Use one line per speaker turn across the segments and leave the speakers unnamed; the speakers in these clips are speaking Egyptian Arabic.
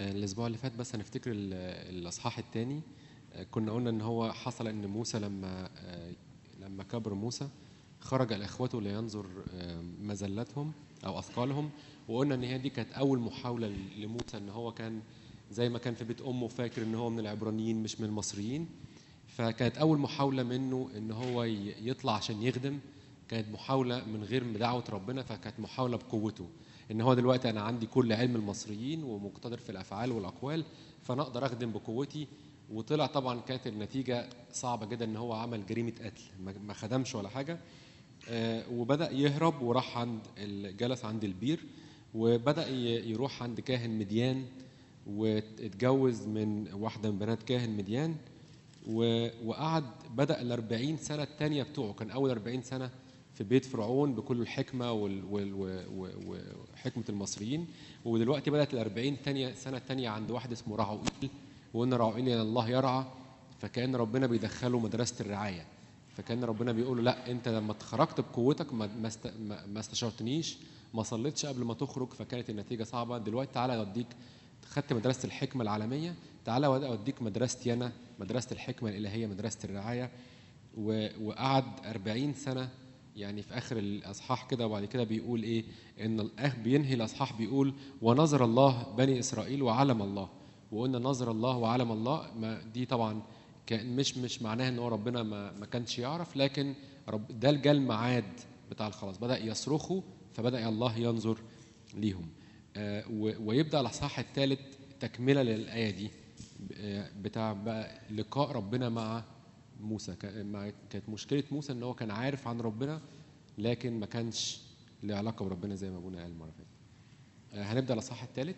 الاسبوع اللي فات بس هنفتكر ال- الاصحاح الثاني كنا قلنا ان هو حصل ان موسى لما آه، لما كبر موسى خرج الاخوته لينظر آه، مذلتهم او اثقالهم وقلنا ان هي دي كانت اول محاوله لموسى ان هو كان زي ما كان في بيت امه فاكر ان هو من العبرانيين مش من المصريين فكانت اول محاوله منه ان هو ي- يطلع عشان يخدم كانت محاوله من غير دعوه ربنا فكانت محاوله بقوته ان هو دلوقتي انا عندي كل علم المصريين ومقتدر في الافعال والاقوال فانا اقدر اخدم بقوتي وطلع طبعا كانت النتيجه صعبه جدا ان هو عمل جريمه قتل ما- ما خدمش ولا حاجه آه، وبدا يهرب وراح عند ال- جلس عند البير وبدا ي- يروح عند كاهن مديان واتجوز من واحده من بنات كاهن مديان و- وقعد بدا ال 40 سنه الثانيه بتوعه كان اول 40 سنه في بيت فرعون بكل الحكمه وال- وال- و- و- وحكمه المصريين ودلوقتي بدات ال 40 تانية سنه الثانيه عند واحد اسمه راعوئيل وقلنا راعوئيل يعني الله يرعى فكان ربنا بيدخله مدرسه الرعايه فكان ربنا بيقول له لا انت لما خرجت بقوتك ما ما است- ما- ما استشرتنيش ما صليتش قبل ما تخرج فكانت النتيجه صعبه دلوقتي تعالى اوديك خدت مدرسه الحكمه العالميه تعالى اوديك مدرستي انا مدرسه الحكمه الالهيه مدرسه الرعايه و- وقعد 40 سنه يعني في اخر الاصحاح كده وبعد كده بيقول ايه ان الاخ بينهي الاصحاح بيقول ونظر الله بني اسرائيل وعلم الله وقلنا نظر الله وعلم الله ما دي طبعا كان مش مش معناها ان هو ربنا ما, ما كانش يعرف لكن رب ده جه الميعاد بتاع الخلاص بدا يصرخوا فبدا الله ينظر ليهم آه، و- ويبدا الاصحاح الثالث تكمله للايه دي آه، بتاع بقى لقاء ربنا مع موسى كا- مع- كانت مشكله موسى ان هو كان عارف عن ربنا لكن ما كانش له علاقه بربنا زي ما ابونا قال المره اللي فاتت آه، هنبدا الاصحاح الثالث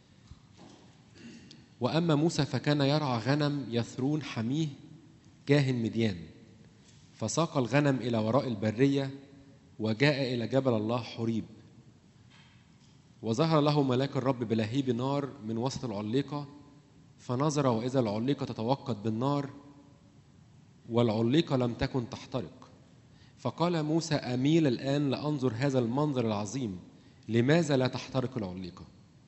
واما موسى فكان يرعى غنم يثرون حميه كاهن مديان فساق الغنم الى وراء البريه وجاء الى جبل الله حريب وظهر له ملاك الرب بلهيب نار من وسط العليقه فنظر واذا العليقه تتوقد بالنار والعليقه لم تكن تحترق فقال موسى اميل الان لانظر هذا المنظر العظيم لماذا لا تحترق العليقه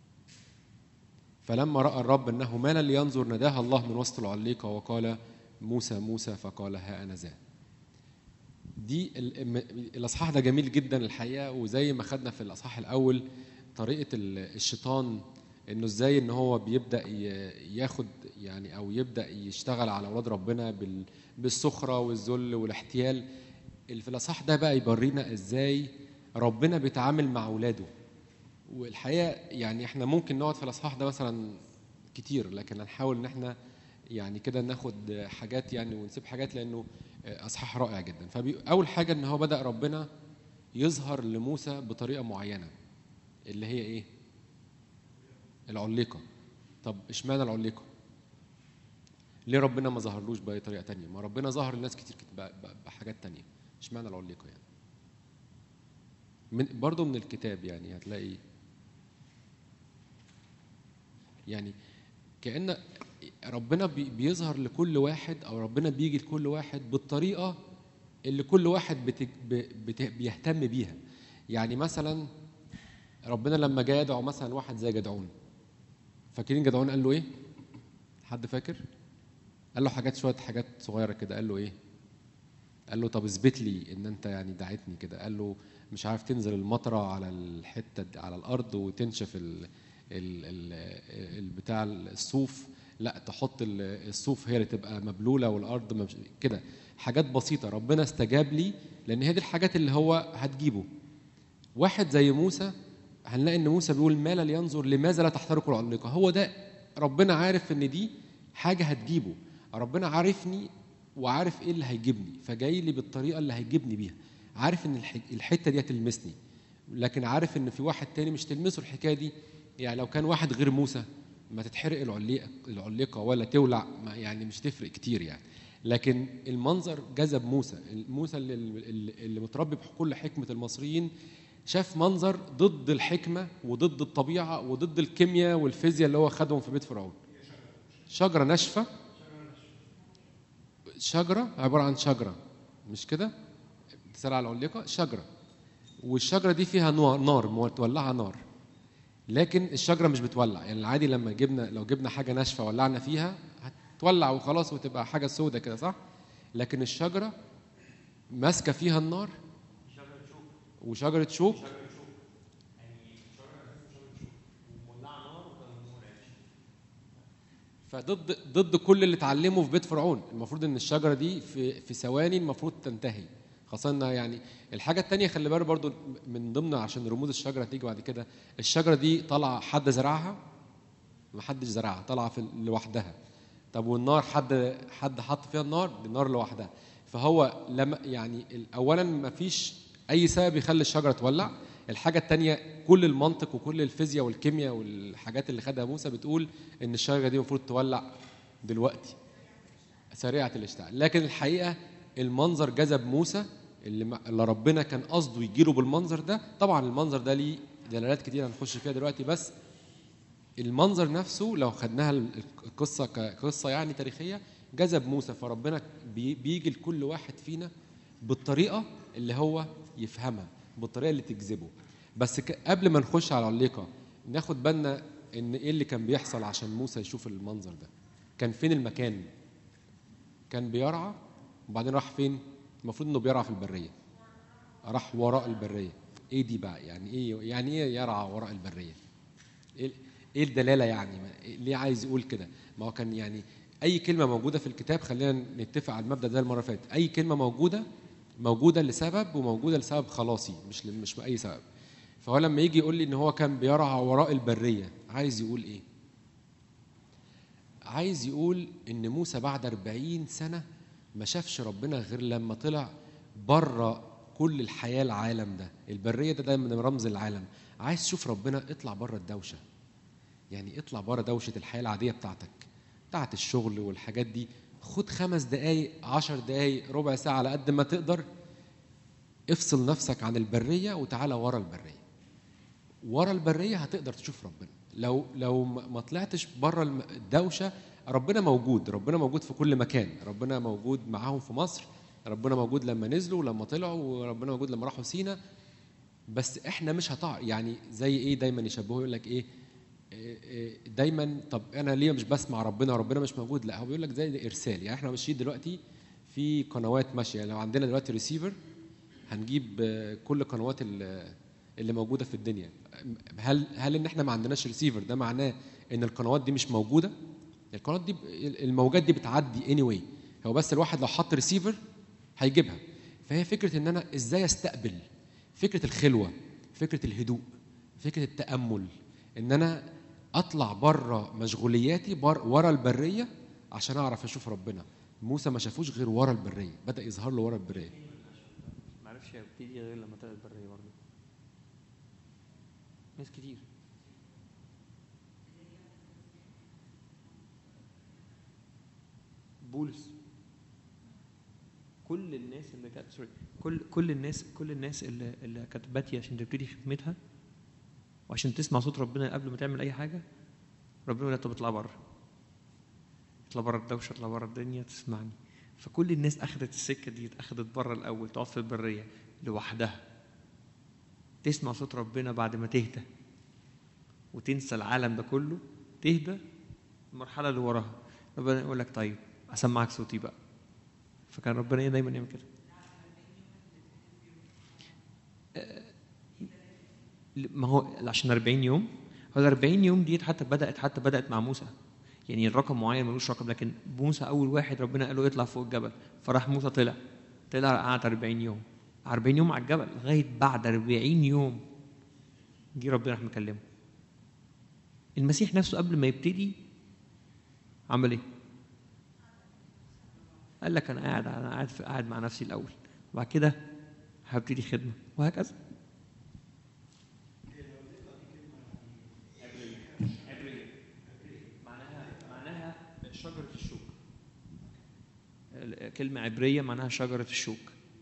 فلما راى الرب انه مال لينظر نداه الله من وسط العليقه وقال موسى موسى فقال ها انا ذا دي ال- م- الاصحاح ده جميل جدا الحقيقه وزي ما خدنا في الاصحاح الاول طريقه ال- الشيطان انه ازاي ان هو بيبدا ي- ياخد يعني او يبدا يشتغل على اولاد ربنا بال- بالسخره والذل والاحتيال اللي في الاصحاح ده بقى يورينا ازاي ربنا بيتعامل مع اولاده والحقيقه يعني احنا ممكن نقعد في الاصحاح ده مثلا كتير لكن هنحاول ان احنا يعني كده ناخد حاجات يعني ونسيب حاجات لانه اصحاح رائع جدا فاول حاجه ان هو بدا ربنا يظهر لموسى بطريقه معينه اللي هي ايه العليقه طب اشمعنى العليقه ليه ربنا ما ظهرلوش باي طريقه تانية ما ربنا ظهر لناس كتير كت- ب- ب- بحاجات تانية اشمعنى العليقه يعني من برضه من الكتاب يعني هتلاقي يعني كأن ربنا بي- بيظهر لكل واحد او ربنا بيجي لكل واحد بالطريقه اللي كل واحد بت... ب- بت... بيهتم بيها يعني مثلا ربنا لما جاء يدعو مثلا واحد زي جدعون فاكرين جدعون قال له ايه حد فاكر قال له حاجات شويه حاجات صغيره كده قال له ايه قال له طب اثبت لي ان انت يعني دعيتني كده قال له مش عارف تنزل المطره على الحته دي- على الارض وتنشف ال ال ال البتاع الصوف لا تحط ال- الصوف هي اللي تبقى مبلوله والارض مش كده حاجات بسيطه ربنا استجاب لي لان هي دي الحاجات اللي هو هتجيبه واحد زي موسى هنلاقي ان موسى بيقول مال لينظر لماذا لا تحترق العليقه هو ده ربنا عارف ان دي حاجه هتجيبه ربنا عارفني وعارف ايه اللي هيجيبني فجاي لي بالطريقه اللي هيجيبني بيها عارف ان الح- الحته دي هتلمسني لكن عارف ان في واحد تاني مش تلمسه الحكايه دي يعني لو كان واحد غير موسى ما تتحرق العليقه العليقه ولا تولع ما يعني مش تفرق كتير يعني لكن المنظر جذب موسى موسى اللي, اللي, اللي متربي بكل حكمه المصريين شاف منظر ضد الحكمه وضد الطبيعه وضد الكيمياء والفيزياء اللي هو خدهم في بيت فرعون شجره ناشفه شجره عباره عن شجره مش كده تسال على العليقه شجره والشجره دي فيها نار نار مولعه نار لكن الشجره مش بتولع يعني العادي لما جبنا لو جبنا حاجه ناشفه ولعنا فيها هتولع وخلاص وتبقى حاجه سودة كده صح لكن الشجره ماسكه فيها النار وشجره شوك فضد ضد كل اللي اتعلمه في بيت فرعون المفروض ان الشجره دي في في ثواني المفروض تنتهي خاصة إنها يعني الحاجة التانية خلي بالك برضو من ضمن عشان رموز الشجرة تيجي بعد كده الشجرة دي طالعة حد زرعها ما حدش زرعها طالعة في لوحدها طب والنار حد حد حط فيها النار دي النار لوحدها فهو لما يعني اولا ما فيش اي سبب يخلي الشجره تولع الحاجه الثانيه كل المنطق وكل الفيزياء والكيمياء والحاجات اللي خدها موسى بتقول ان الشجره دي المفروض تولع دلوقتي سريعه الاشتعال لكن الحقيقه المنظر جذب موسى اللي, ما- اللي ربنا كان قصده يجيله بالمنظر ده طبعا المنظر ده ليه دلالات كتير هنخش فيها دلوقتي بس المنظر نفسه لو خدناها القصه كقصه يعني تاريخيه جذب موسى فربنا بي- بيجي لكل واحد فينا بالطريقه اللي هو يفهمها بالطريقه اللي تجذبه بس ك- قبل ما نخش على العليقه ناخد بالنا ان ايه اللي كان بيحصل عشان موسى يشوف المنظر ده كان فين المكان كان بيرعى وبعدين راح فين المفروض انه بيرعى في البريه راح وراء البريه ايه دي بقى يعني ايه يعني ايه يرعى وراء البريه ايه إيه الدلاله يعني ما- إيه- ليه عايز يقول كده ما هو كان يعني اي كلمه موجوده في الكتاب خلينا نتفق على المبدا ده المره اللي فاتت اي كلمه موجوده موجوده لسبب وموجوده لسبب خلاصي مش ل- مش باي سبب فهو لما يجي يقول لي ان هو كان بيرعى وراء البريه عايز يقول ايه عايز يقول ان موسى بعد 40 سنه ما شافش ربنا غير لما طلع بره كل الحياه العالم ده البريه ده دايما رمز العالم عايز تشوف ربنا اطلع بره الدوشه يعني اطلع بره دوشه الحياه العاديه بتاعتك بتاعت الشغل والحاجات دي خد خمس دقايق عشر دقايق ربع ساعه على قد ما تقدر افصل نفسك عن البريه وتعالى ورا البريه ورا البريه هتقدر تشوف ربنا لو لو ما ما طلعتش بره الم- الدوشه ربنا موجود ربنا موجود في كل مكان ربنا موجود معاهم في مصر ربنا موجود لما نزلوا ولما طلعوا وربنا موجود لما راحوا سينا بس احنا مش هتع يعني زي ايه دايما يشبهوا يقول لك ايه إيه إيه دايما طب انا ليه مش بسمع ربنا وربنا مش موجود لا هو بيقول لك زي ارسال يعني احنا ماشيين دلوقتي في قنوات ماشيه يعني لو عندنا دلوقتي ريسيفر هنجيب آه، كل قنوات ال- اللي موجوده في الدنيا هل هل ان احنا ما عندناش ريسيفر ده معناه ان القنوات دي مش موجوده القنوات دي ب- الموجات دي بتعدي اني anyway. هو بس الواحد لو حط ريسيفر هيجيبها فهي فكره ان انا ازاي استقبل فكره الخلوه فكره الهدوء فكره التامل ان انا اطلع بره مشغولياتي بر ورا البريه عشان اعرف اشوف ربنا موسى ما شافوش غير ورا البريه بدا يظهر له ورا البريه
ما عرفش يبتدي غير لما طلع البريه برضه ناس كتير بولس كل الناس اللي كانت سوري كل كل الناس كل الناس اللي اللي كانت باتيه عشان تبتدي خدمتها وعشان تسمع صوت ربنا قبل ما تعمل اي حاجه ربنا يقول لها طب اطلع بره اطلع بره الدوشه اطلع بره الدنيا تسمعني فكل الناس اخذت السكه دي اخذت بره الاول تقعد في البريه لوحدها تسمع صوت ربنا بعد ما تهدى وتنسى العالم ده كله تهدى المرحله اللي وراها ربنا يقول لك طيب اسمعك صوتي بقى فكان ربنا ايه دايما يعمل كده آه، ما هو عشان 40 يوم هو ال 40 يوم ديت حتى بدات حتى بدات مع موسى يعني الرقم معين ملوش رقم لكن موسى اول واحد ربنا قال له اطلع فوق الجبل فراح موسى طلع طلع قعد 40 يوم 40 يوم على الجبل لغايه بعد 40 يوم جه ربنا راح مكلمه المسيح نفسه قبل ما يبتدي عمل ايه؟ قال لك انا قاعد انا قاعد في قاعد مع نفسي الاول وبعد كده هبتدي خدمه وهكذا معناها معناها شجرة الشوك كلمة عبرية معناها شجرة الشوك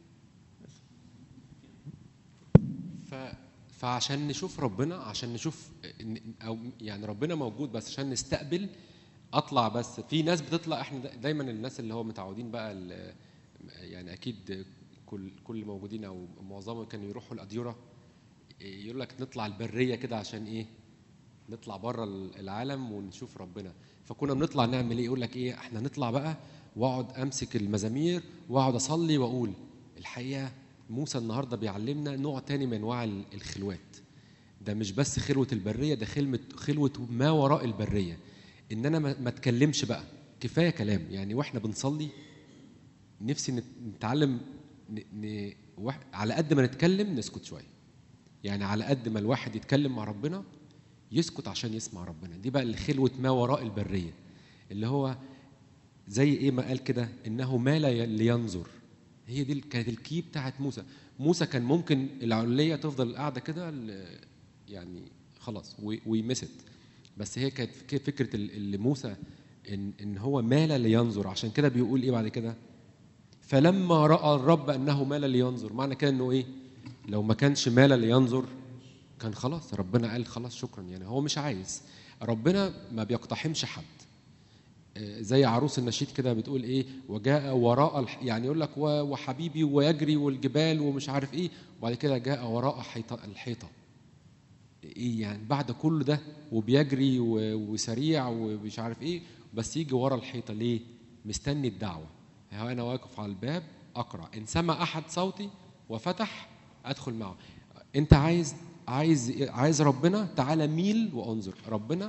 ف... فعشان نشوف ربنا عشان نشوف إن- او يعني ربنا موجود بس عشان نستقبل اطلع بس في ناس بتطلع احنا دا- دايما الناس اللي هو متعودين بقى ال- يعني اكيد كل كل موجودين او معظمهم كانوا يروحوا الاديره يقول لك نطلع البريه كده عشان ايه نطلع بره العالم ونشوف ربنا فكنا بنطلع نعمل ايه يقول لك ايه احنا نطلع بقى واقعد امسك المزامير واقعد اصلي واقول الحقيقه موسى النهارده بيعلمنا نوع تاني من انواع ال- الخلوات ده مش بس خلوه البريه ده خلوه خلوه ما وراء البريه ان انا ما ما اتكلمش بقى كفايه كلام يعني واحنا بنصلي نفسي نت- نتعلم ن... ن... وح... على قد ما نتكلم نسكت شويه يعني على قد ما الواحد يتكلم مع ربنا يسكت عشان يسمع ربنا دي بقى اللي خلوه ما وراء البريه اللي هو زي ايه ما قال كده انه مال ي- لينظر هي دي ال- كانت الكي بتاعت موسى موسى كان ممكن العليه تفضل قاعده كده ل- يعني خلاص ويمست بس هي كانت فك- فكره ال- اللي موسى ان ان هو مال لينظر عشان كده بيقول ايه بعد كده فلما راى الرب انه مال لينظر معنى كده انه ايه لو ما كانش مال لينظر كان خلاص ربنا قال خلاص شكرا يعني هو مش عايز ربنا ما بيقتحمش حد آه، زي عروس النشيد كده بتقول ايه وجاء وراء الح... يعني يقول لك و- وحبيبي ويجري والجبال ومش عارف ايه وبعد كده جاء وراء حيطة الحيطه ايه يعني بعد كل ده وبيجري و- وسريع ومش عارف ايه بس يجي ورا الحيطه ليه مستني الدعوه ها انا واقف على الباب اقرا ان سمع احد صوتي وفتح ادخل معه انت عايز عايز عايز ربنا تعالى ميل وانظر ربنا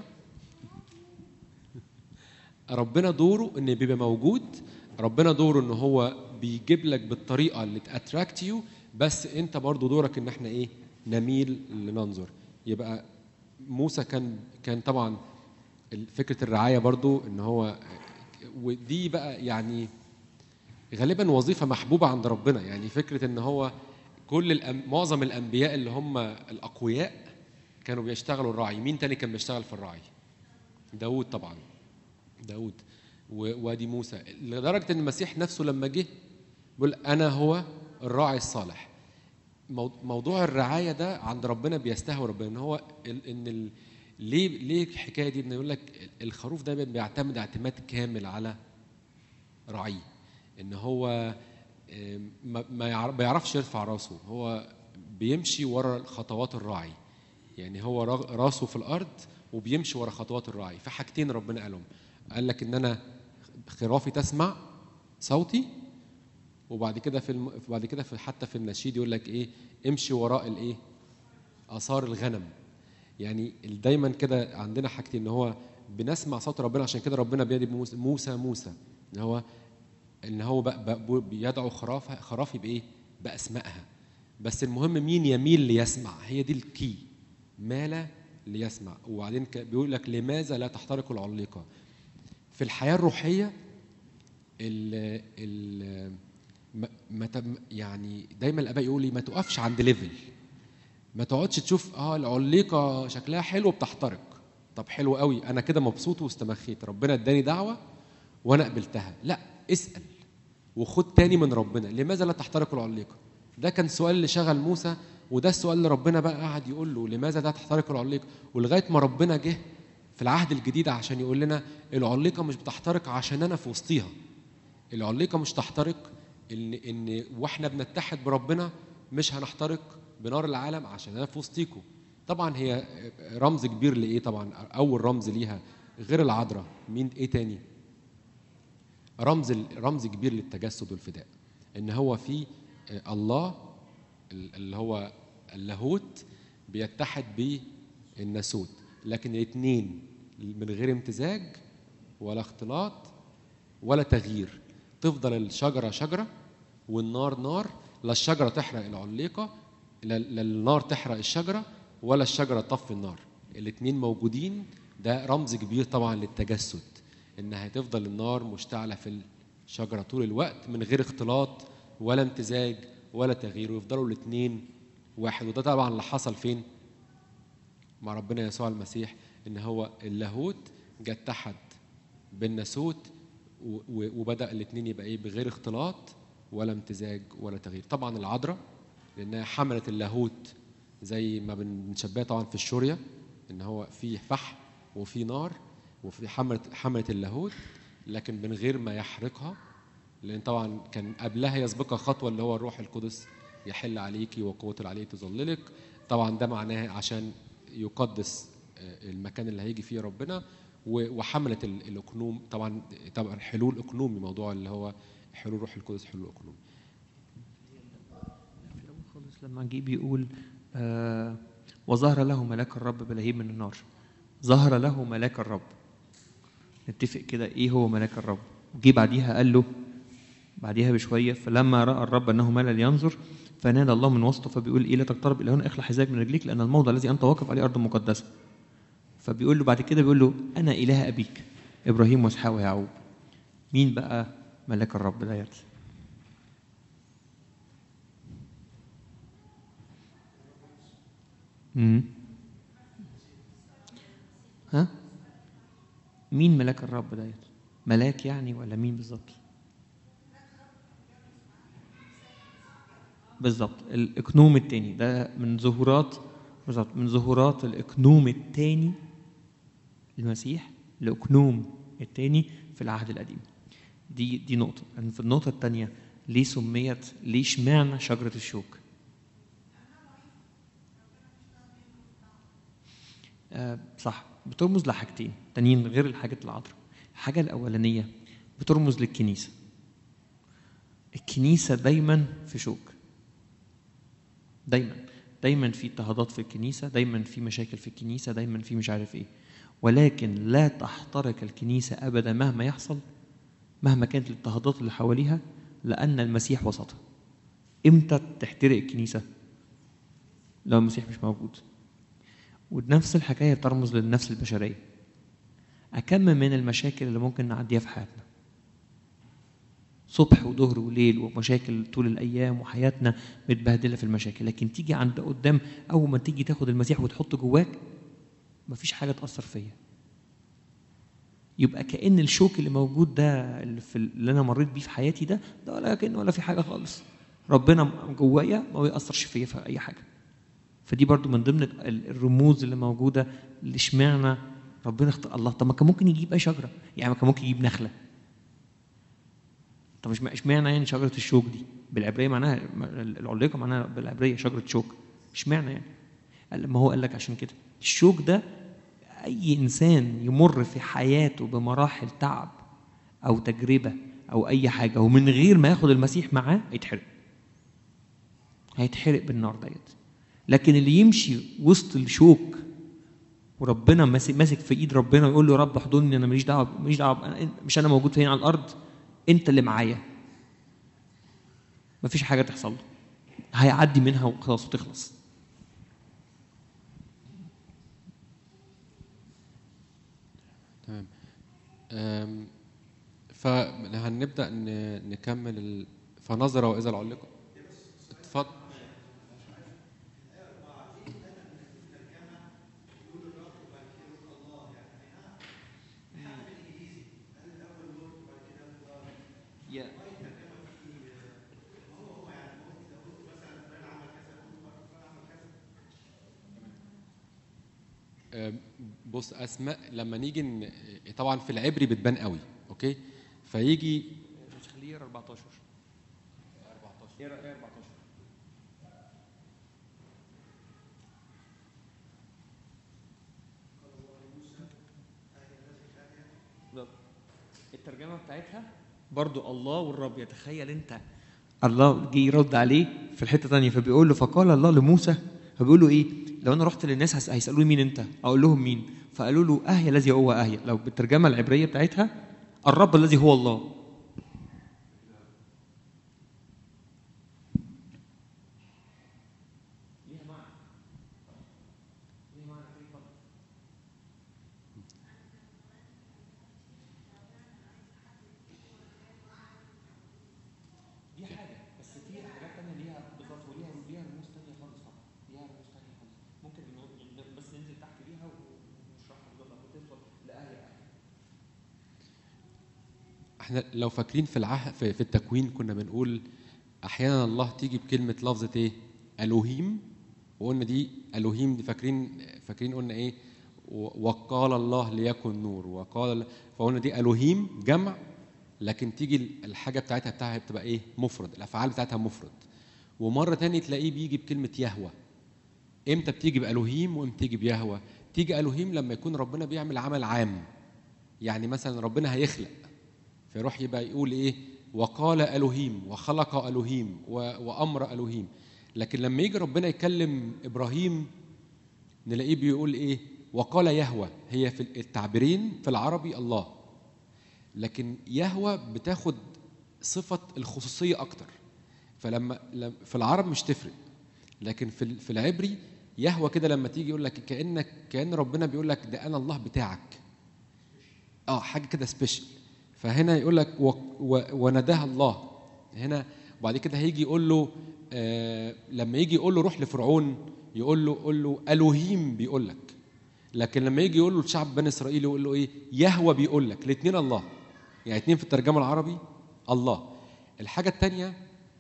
ربنا دوره ان بيبقى موجود ربنا دوره ان هو بيجيب لك بالطريقه اللي تاتراكت يو بس انت برضو دورك ان احنا ايه نميل لننظر يبقى موسى كان كان طبعا فكره الرعايه برضو ان هو ودي بقى يعني غالبا وظيفه محبوبه عند ربنا يعني فكره ان هو كل الأم... معظم الانبياء اللي هم الاقوياء كانوا بيشتغلوا الراعي مين تاني كان بيشتغل في الراعي داود طبعا داود و- وادي موسى لدرجه ان المسيح نفسه لما جه بيقول انا هو الراعي الصالح مو- موضوع الرعايه ده عند ربنا بيستهوى ربنا ان هو ال- ان ال... ليه ليه الحكايه دي انه يقول لك الخروف دايما بيعتمد اعتماد كامل على راعيه ان هو آم، ما ما يعر- بيعرفش يرفع راسه هو بيمشي ورا خطوات الراعي يعني هو را- راسه في الارض وبيمشي ورا خطوات الراعي في حاجتين ربنا قالهم قال لك ان انا خرافي تسمع صوتي وبعد كده في الم... بعد كده في حتى في النشيد يقول لك ايه امشي وراء الايه اثار الغنم يعني ال- دايما كده عندنا حاجتين ان هو بنسمع صوت ربنا عشان كده ربنا بيدي موسى موسى, موسى ان هو ان هو بقى بقى بيدعو خرافها خرافي بايه باسمائها بس المهم مين يميل ليسمع هي دي الكي مال ليسمع وبعدين ك- بيقول لك لماذا لا تحترق العليقه في الحياه الروحيه ال ال ما- ما تم- يعني دايما الاباء يقول لي ما تقفش عند ليفل ما تقعدش تشوف اه العليقه شكلها حلو بتحترق طب حلو قوي انا كده مبسوط واستمخيت ربنا اداني دعوه وانا قبلتها لا اسال وخد تاني من ربنا لماذا لا تحترق العليقه ده كان سؤال اللي شغل موسى وده السؤال اللي ربنا بقى قعد يقول له لماذا لا تحترق العليقه ولغايه ما ربنا جه في العهد الجديد عشان يقول لنا العليقه مش بتحترق عشان انا في وسطيها العليقه مش تحترق ان ان واحنا بنتحد بربنا مش هنحترق بنار العالم عشان انا في وسطيكم طبعا هي رمز كبير لايه طبعا اول رمز ليها غير العذراء مين ايه تاني رمز رمز كبير للتجسد والفداء ان هو في الله اللي هو اللاهوت بيتحد بالناسوت لكن الاثنين من غير امتزاج ولا اختلاط ولا تغيير تفضل الشجرة شجرة والنار نار لا الشجرة تحرق العليقة لا لا النار تحرق الشجرة ولا الشجرة تطفي النار الاثنين موجودين ده رمز كبير طبعا للتجسد ان هتفضل النار مشتعلة في الشجرة طول الوقت من غير اختلاط ولا امتزاج ولا تغيير ويفضلوا الاثنين واحد وده طبعا اللي حصل فين مع ربنا يسوع المسيح ان هو اللاهوت جه اتحد بالناسوت و- و- وبدا الاثنين يبقى ايه بغير اختلاط ولا امتزاج ولا تغيير طبعا العذراء لانها حملت اللاهوت زي ما بنشبهها طبعا في الشوريه ان هو في فحم وفي نار وفي حملت حملت اللاهوت لكن من غير ما يحرقها لان طبعا كان قبلها يسبقها خطوه اللي هو الروح القدس يحل عليكي وقوته عليه تظللك طبعا ده معناه عشان يقدس آه، المكان اللي هيجي فيه ربنا و- وحملت ال- الاقنوم طبعا طبعا حلول اقنومي موضوع اللي هو حلول روح القدس حلول اقنومي
في الأول خالص لما جه بيقول آه وظهر له ملاك الرب بلهيب من النار ظهر له ملاك الرب نتفق كده ايه هو ملاك الرب وجي بعديها قال له بعديها بشويه فلما راى الرب انه مال لينظر فنادى الله من وسطه فبيقول ايه لا تقترب الى هنا اخلع حذائك من رجليك لان الموضع الذي انت واقف عليه ارض مقدسه فبيقول له بعد كده بيقول له انا اله ابيك ابراهيم واسحاق ويعقوب مين بقى ملاك الرب ده يرث مم. ها مين ملاك الرب ديت ملاك يعني ولا مين بالظبط بالظبط الاكنوم التاني ده من ظهورات بالظبط من ظهورات الاكنوم التاني المسيح الاكنوم التاني في العهد القديم دي دي نقطه يعني في النقطه الثانيه ليه سميت ليه اشمعنى شجره الشوك آه صح بترمز لحاجتين تانيين غير الحاجات العذراء الحاجة الأولانية بترمز للكنيسة الكنيسة دايما في شوك دايما دايما في اضطهادات في الكنيسة دايما في مشاكل في الكنيسة دايما في مش عارف ايه ولكن لا تحترق الكنيسة أبدا مهما يحصل مهما كانت الاضطهادات اللي حواليها لأن المسيح وسطها امتى تحترق الكنيسة لو المسيح مش موجود ونفس الحكاية ترمز للنفس البشرية أكم من المشاكل اللي ممكن نعديها في حياتنا صبح وظهر وليل ومشاكل طول الأيام وحياتنا متبهدلة في المشاكل لكن تيجي عند قدام أول ما تيجي تاخد المسيح وتحطه جواك مفيش حاجة تأثر فيا يبقى كأن الشوك اللي موجود ده اللي, في اللي أنا مريت بيه في حياتي ده ده ولا كأنه ولا في حاجة خالص ربنا جوايا ما بيأثرش فيا في أي حاجة فدي برضو من ضمن ال- الرموز اللي موجوده اللي اشمعنى ربنا اختار الله طب ما كان ممكن يجيب اي شجره يعني ما كان ممكن يجيب نخله طب إشمع- اشمعنى يعني شجره الشوك دي بالعبريه معناها العليقه معناها بالعبريه شجره شوك اشمعنى يعني قال ما هو قال لك عشان كده الشوك ده اي انسان يمر في حياته بمراحل تعب او تجربه او اي حاجه ومن غير ما ياخد المسيح معاه هيتحرق هيتحرق بالنار ديت لكن اللي يمشي وسط الشوك وربنا ماسك ماسك في ايد ربنا ويقول له يا رب احضني انا ماليش دعوه ماليش دعوه أنا- مش انا موجود هنا على الارض انت اللي معايا مفيش حاجه تحصل له هيعدي منها وخلاص وتخلص
تمام أم، فهنبدا ن- نكمل ال... فنظر واذا العلقه اتفضل أم، بص اسماء لما نيجي ن... طبعا في العبري بتبان قوي اوكي فيجي
مش خليه يقرا 14 يقرا 14 الترجمه بتاعتها برضو الله والرب يتخيل انت الله جه يرد عليه في الحته تانية فبيقول له فقال الله لموسى فبيقول له ايه لو انا رحت للناس هس- هيسالوني مين انت اقول لهم مين فقالوا له اهيا الذي هو اهيا لو بالترجمه العبريه بتاعتها الرب الذي هو الله دي حاجه بس في حاجات تانية ليها بالظبط وليها ليها رموز تانية خالص طبعا ليها رموز تانية خالص ممكن نقول- بس ننزل تحت ليها ونشرحها بالظبط وتوصل لآية
احنا لو فاكرين في العهد في, في التكوين كنا بنقول احيانا الله تيجي بكلمه لفظه ايه الوهيم وقلنا دي الوهيم دي فاكرين فاكرين قلنا ايه و- وقال الله ليكن نور وقال فقلنا دي الوهيم جمع لكن تيجي الحاجه بتاعتها بتاعها بتبقى ايه مفرد الافعال بتاعتها مفرد ومره تاني تلاقيه بيجي بكلمه يهوى امتى بتيجي بالوهيم وامتى تيجي بيهوى تيجي الوهيم لما يكون ربنا بيعمل عمل عام يعني مثلا ربنا هيخلق فيروح يبقى يقول ايه وقال الوهيم وخلق الوهيم و- وامر الوهيم لكن لما يجي ربنا يكلم ابراهيم نلاقيه بيقول ايه وقال يهوى هي في التعبيرين في العربي الله لكن يهوى بتاخد صفة الخصوصية أكتر فلما لم- في العرب مش تفرق لكن في ال- في العبري يهوى كده لما تيجي يقول لك كأنك كأن ربنا بيقول لك ده أنا الله بتاعك اه حاجة كده سبيشال فهنا يقول لك و- و- وناداها الله هنا وبعد كده هيجي يقول له آه لما يجي يقول له روح لفرعون يقول له قول له الوهيم بيقول لك لكن لما يجي يقول له الشعب بني اسرائيل يقول له ايه يهوى بيقول لك الاثنين الله يعني اثنين في الترجمه العربي الله الحاجه الثانيه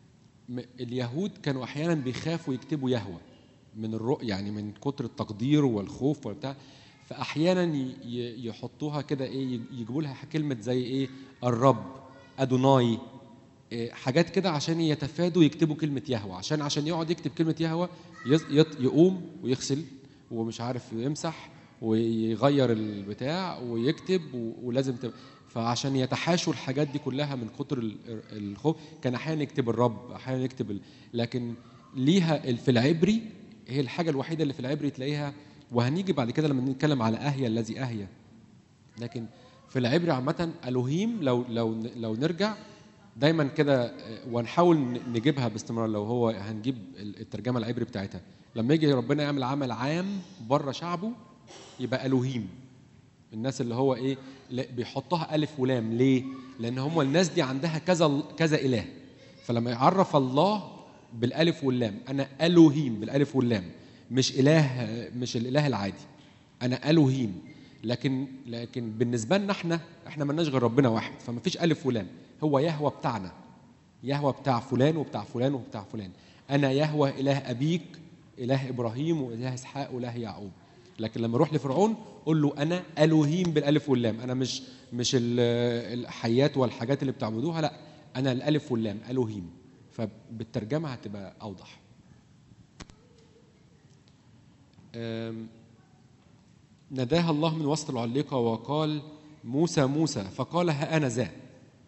اليهود كانوا احيانا بيخافوا يكتبوا يهوى من الرؤ يعني من كتر التقدير والخوف وبتاع فاحيانا ي- ي- يحطوها كده ايه يجيبوا لها كلمه زي ايه الرب ادوناي إيه، حاجات كده عشان يتفادوا يكتبوا كلمه يهوى عشان عشان يقعد يكتب كلمه يهوى يز- يط- يقوم ويغسل ومش عارف يمسح ويغير البتاع ويكتب و- ولازم تبقى فعشان يتحاشوا الحاجات دي كلها من كتر ال- الخوف كان احيانا يكتب الرب احيانا يكتب ال... لكن ليها ال- في العبري هي الحاجه الوحيده اللي في العبري تلاقيها وهنيجي بعد كده لما نتكلم على اهيا الذي اهيا لكن في العبري عامه الوهيم لو لو لو نرجع دايما كده آه، ونحاول ن- نجيبها باستمرار لو هو هنجيب ال- الترجمه العبري بتاعتها لما يجي ربنا يعمل عمل عام بره شعبه يبقى الوهيم الناس اللي هو ايه لا- بيحطها الف ولام ليه لان هم الناس دي عندها كذا كذا اله فلما يعرف الله بالالف واللام انا الوهيم بالالف واللام مش اله مش الاله العادي انا الوهيم لكن لكن بالنسبه لنا احنا احنا مالناش غير ربنا واحد فما فيش الف ولام هو يهوى بتاعنا يهوى بتاع فلان وبتاع فلان وبتاع فلان انا يهوى اله ابيك اله ابراهيم واله اسحاق واله يعقوب لكن لما اروح لفرعون قول له انا الوهيم بالالف واللام انا مش مش ال- الحيات والحاجات اللي بتعبدوها لا انا الالف واللام الوهيم فبالترجمه هتبقى اوضح أم، ناداها الله من وسط العليقه وقال موسى موسى فقال ها انا ذا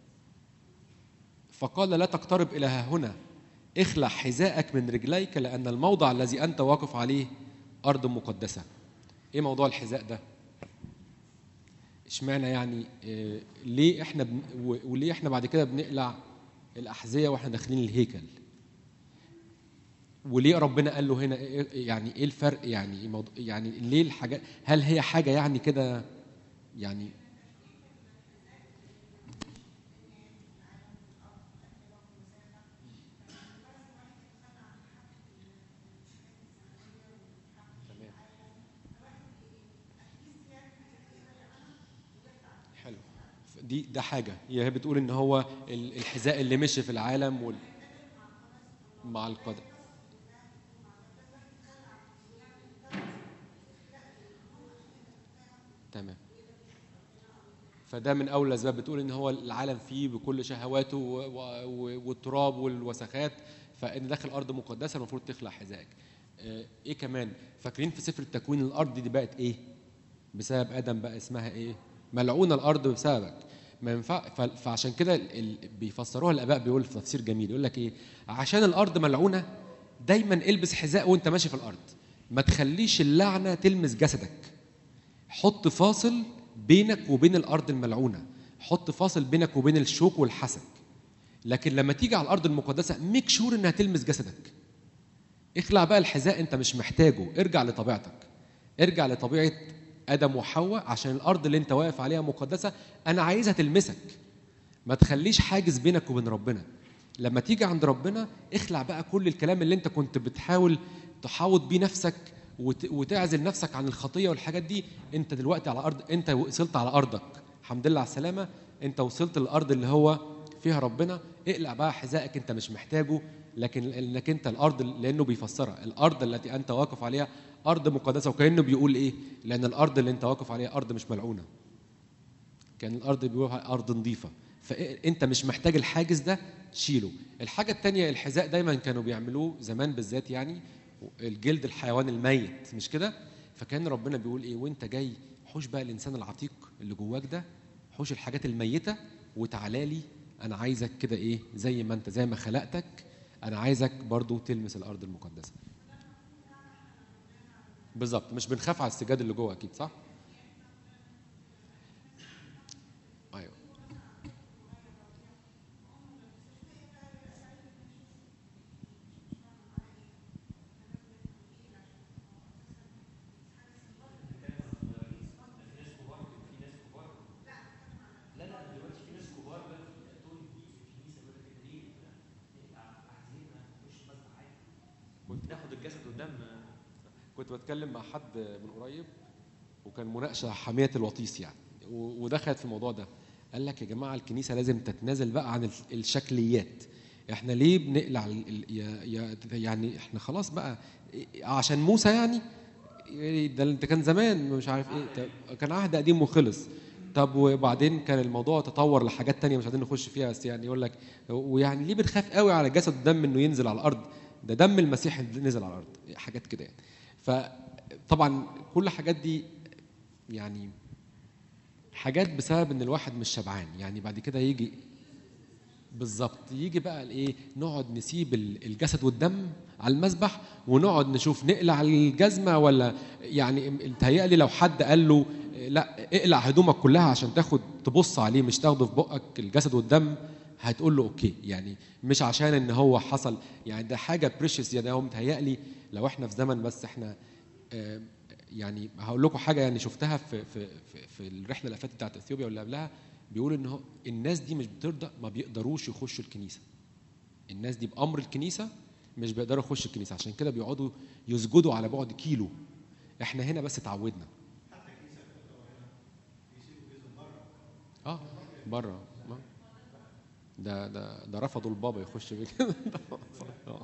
فقال لا تقترب الى ها هنا اخلع حذاءك من رجليك لان الموضع الذي انت واقف عليه ارض مقدسه ايه موضوع الحذاء ده اشمعنى يعني إيه ليه احنا بن و- وليه احنا بعد كده بنقلع الاحذيه واحنا داخلين الهيكل وليه ربنا قال له هنا إيه- يعني ايه الفرق يعني إيه موضوع يعني ليه الحاجات هل هي حاجه يعني كده يعني حلو دي ده حاجه هي بتقول ان هو ال- الحذاء اللي مشي في العالم وال... مع القدم تمام فده من اول الاسباب بتقول ان هو العالم فيه بكل شهواته و- و- و- والتراب والوسخات فان داخل ارض مقدسه المفروض تخلع حذائك آه، ايه كمان فاكرين في سفر التكوين الارض دي بقت ايه بسبب ادم بقى اسمها ايه ملعونه الارض بسببك ما ينفع ف- فعشان كده ال- ال- بيفسروها الاباء بيقول في تفسير جميل يقول لك ايه عشان الارض ملعونه دايما البس حذاء وانت ماشي في الارض ما تخليش اللعنه تلمس جسدك حط فاصل بينك وبين الارض الملعونه حط فاصل بينك وبين الشوك والحسد لكن لما تيجي على الارض المقدسه ميك شور انها تلمس جسدك اخلع بقى الحذاء انت مش محتاجه ارجع لطبيعتك ارجع لطبيعه ادم وحواء عشان الارض اللي انت واقف عليها مقدسه انا عايزها تلمسك ما تخليش حاجز بينك وبين ربنا لما تيجي عند ربنا اخلع بقى كل الكلام اللي انت كنت بتحاول تحاوط بيه نفسك وت- وتعزل نفسك عن الخطيه والحاجات دي انت دلوقتي على ارض انت وصلت على ارضك الحمد لله على السلامه انت وصلت للارض اللي هو فيها ربنا اقلع بقى حذائك انت مش محتاجه لكن انك انت الارض لانه بيفسرها الارض التي انت واقف عليها ارض مقدسه وكانه بيقول ايه لان الارض اللي انت واقف عليها ارض مش ملعونه كان الارض بيقول ارض نظيفه فانت مش محتاج الحاجز ده شيله الحاجه الثانيه الحذاء دايما كانوا بيعملوه زمان بالذات يعني الجلد الحيوان الميت مش كده فكان ربنا بيقول ايه وانت جاي حوش بقى الانسان العتيق اللي جواك ده حوش الحاجات الميته وتعالى لي انا عايزك كده ايه زي ما انت زي ما خلقتك انا عايزك برضو تلمس الارض المقدسه بالظبط مش بنخاف على السجاد اللي جوه اكيد صح ايوه
ناخد الجسد قدام
كنت بتكلم مع حد من قريب وكان مناقشه حاميه الوطيس يعني و- ودخلت في الموضوع ده قال لك يا جماعه الكنيسه لازم تتنازل بقى عن ال- الشكليات احنا ليه بنقلع ال- ال- يا- يا- يعني احنا خلاص بقى إيه- عشان موسى يعني إيه ده ده كان زمان مش عارف ايه طب كان عهد قديم وخلص طب وبعدين كان الموضوع تطور لحاجات تانية مش عايزين نخش فيها بس يعني يقول لك ويعني ليه بنخاف قوي على جسد الدم انه ينزل على الارض ده دم المسيح اللي نزل على الارض حاجات كده يعني فطبعا كل الحاجات دي يعني حاجات بسبب ان الواحد مش شبعان يعني بعد كده يجي بالظبط يجي بقى الايه نقعد نسيب ال- الجسد والدم على المذبح ونقعد نشوف نقلع الجزمه ولا يعني متهيألي لو حد قال له لا اقلع هدومك كلها عشان تاخد تبص عليه مش تاخده في بقك الجسد والدم هتقول له اوكي يعني مش عشان ان هو حصل يعني ده حاجه بريشس يعني هو متهيألي لو احنا في زمن بس احنا آه، يعني هقول لكم حاجه يعني شفتها في في في, في الرحله اللي فاتت بتاعت اثيوبيا واللي قبلها بيقول ان هو الناس دي مش بترضى ما بيقدروش يخشوا الكنيسه الناس دي بامر الكنيسه مش بيقدروا يخشوا الكنيسه عشان كده بيقعدوا يسجدوا على بعد كيلو احنا هنا بس اتعودنا اه بره ده ده ده رفضوا البابا يخش بيه كده آه.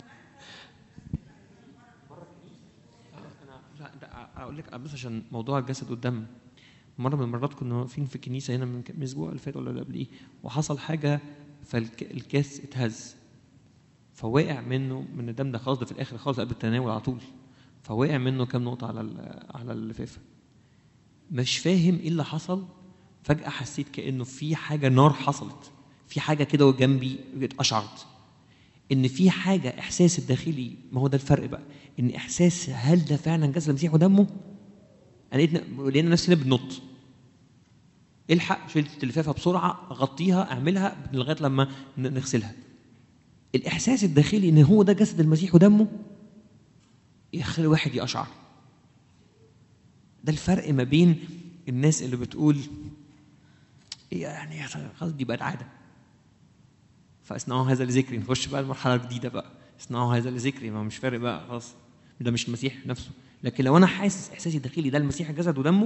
انا لا ده اقول لك بس عشان موضوع الجسد والدم مره من المرات كنا واقفين في الكنيسه هنا من كام- من الاسبوع اللي فات ولا اللي قبليه وحصل حاجه فالكاس اتهز فوقع منه من الدم ده خلاص ده في الاخر خالص قبل التناول على طول فوقع منه كام نقطه على ال- على اللفافه مش فاهم ايه اللي حصل فجاه حسيت كانه في حاجه نار حصلت في حاجه كده جنبي اشعرت ان في حاجه احساس الداخلي ما هو ده الفرق بقى ان احساس هل ده فعلا جسد المسيح ودمه انا لقيت لقينا نفسنا بننط الحق شلت اللفافه بسرعه غطيها اعملها لغايه لما ن- نغسلها الاحساس الداخلي ان هو ده جسد المسيح ودمه يخلي الواحد يقشعر ده الفرق ما بين الناس اللي بتقول إيه يعني خلاص دي بقت عاده فاصنعوا هذا لذكري نخش بقى المرحله الجديده بقى اصنعوا هذا لذكري ما هو مش فارق بقى خلاص ده مش المسيح نفسه لكن لو انا حاسس احساسي الداخلي ده المسيح جسد ودمه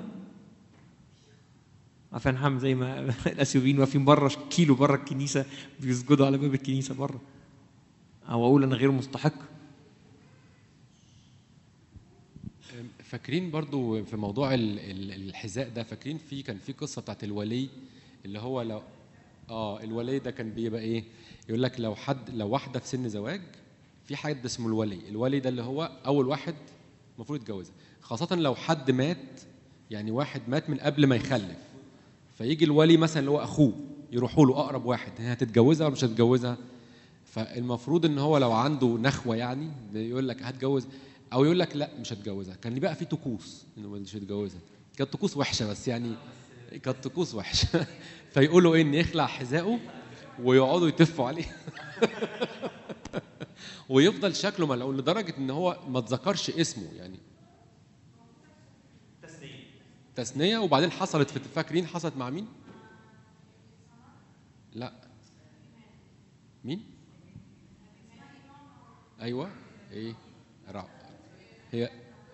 عارفين حام زي ما الاثيوبيين واقفين بره كيلو بره الكنيسه بيسجدوا على باب الكنيسه بره او اقول انا غير مستحق
فاكرين برضو في موضوع ال- ال- الحذاء ده فاكرين في كان في قصه بتاعت الولي اللي هو لو اه الولي ده كان بيبقى ايه يقول لك لو حد لو واحده في سن زواج في حد اسمه الولي الولي ده اللي هو اول واحد المفروض يتجوزها خاصه لو حد مات يعني واحد مات من قبل ما يخلف فيجي الولي مثلا اللي هو اخوه يروحوا له اقرب واحد هي هتتجوزها ولا مش هتتجوزها فالمفروض ان هو لو عنده نخوه يعني يقول لك هتجوز او يقول لك لا مش هتجوزها كان بقى في طقوس انه مش هتجوزها كانت طقوس وحشه بس يعني كانت طقوس وحشه فيقولوا ايه ان يخلع حذائه ويقعدوا يتفوا عليه ويفضل شكله ملعون لدرجه ان هو ما تذكرش اسمه يعني تثنيه وبعدين حصلت في فاكرين حصلت مع مين؟ لا مين؟ ايوه ايه؟ رع هي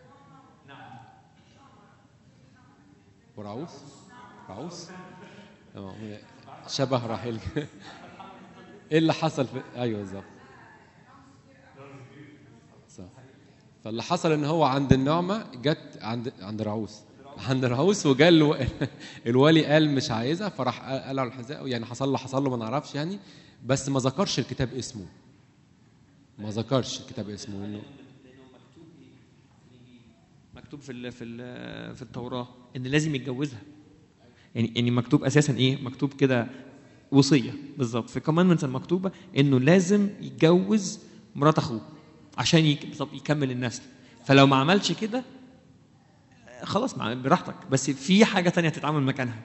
ورعوس رعوس اه هي شبه راحيل ايه اللي حصل في ايوه بالظبط صح فاللي حصل ان هو عند النعمه جت عند عند رعوس عند رعوس وجا الو... الولي قال مش عايزها فراح قلع الحذاء يعني حصل له حصل له ما نعرفش يعني بس ما ذكرش الكتاب اسمه ما ذكرش الكتاب اسمه انه
مكتوب في ال في ال في التوراه ان لازم يتجوزها يعني يعني مكتوب اساسا ايه مكتوب كده وصيه بالظبط في كوماندمنتس المكتوبه انه لازم يتجوز مرات اخوه عشان يك- بالظبط يكمل النسل فلو ما عملش كده آه، خلاص مع- براحتك بس في حاجه تانية تتعامل مكانها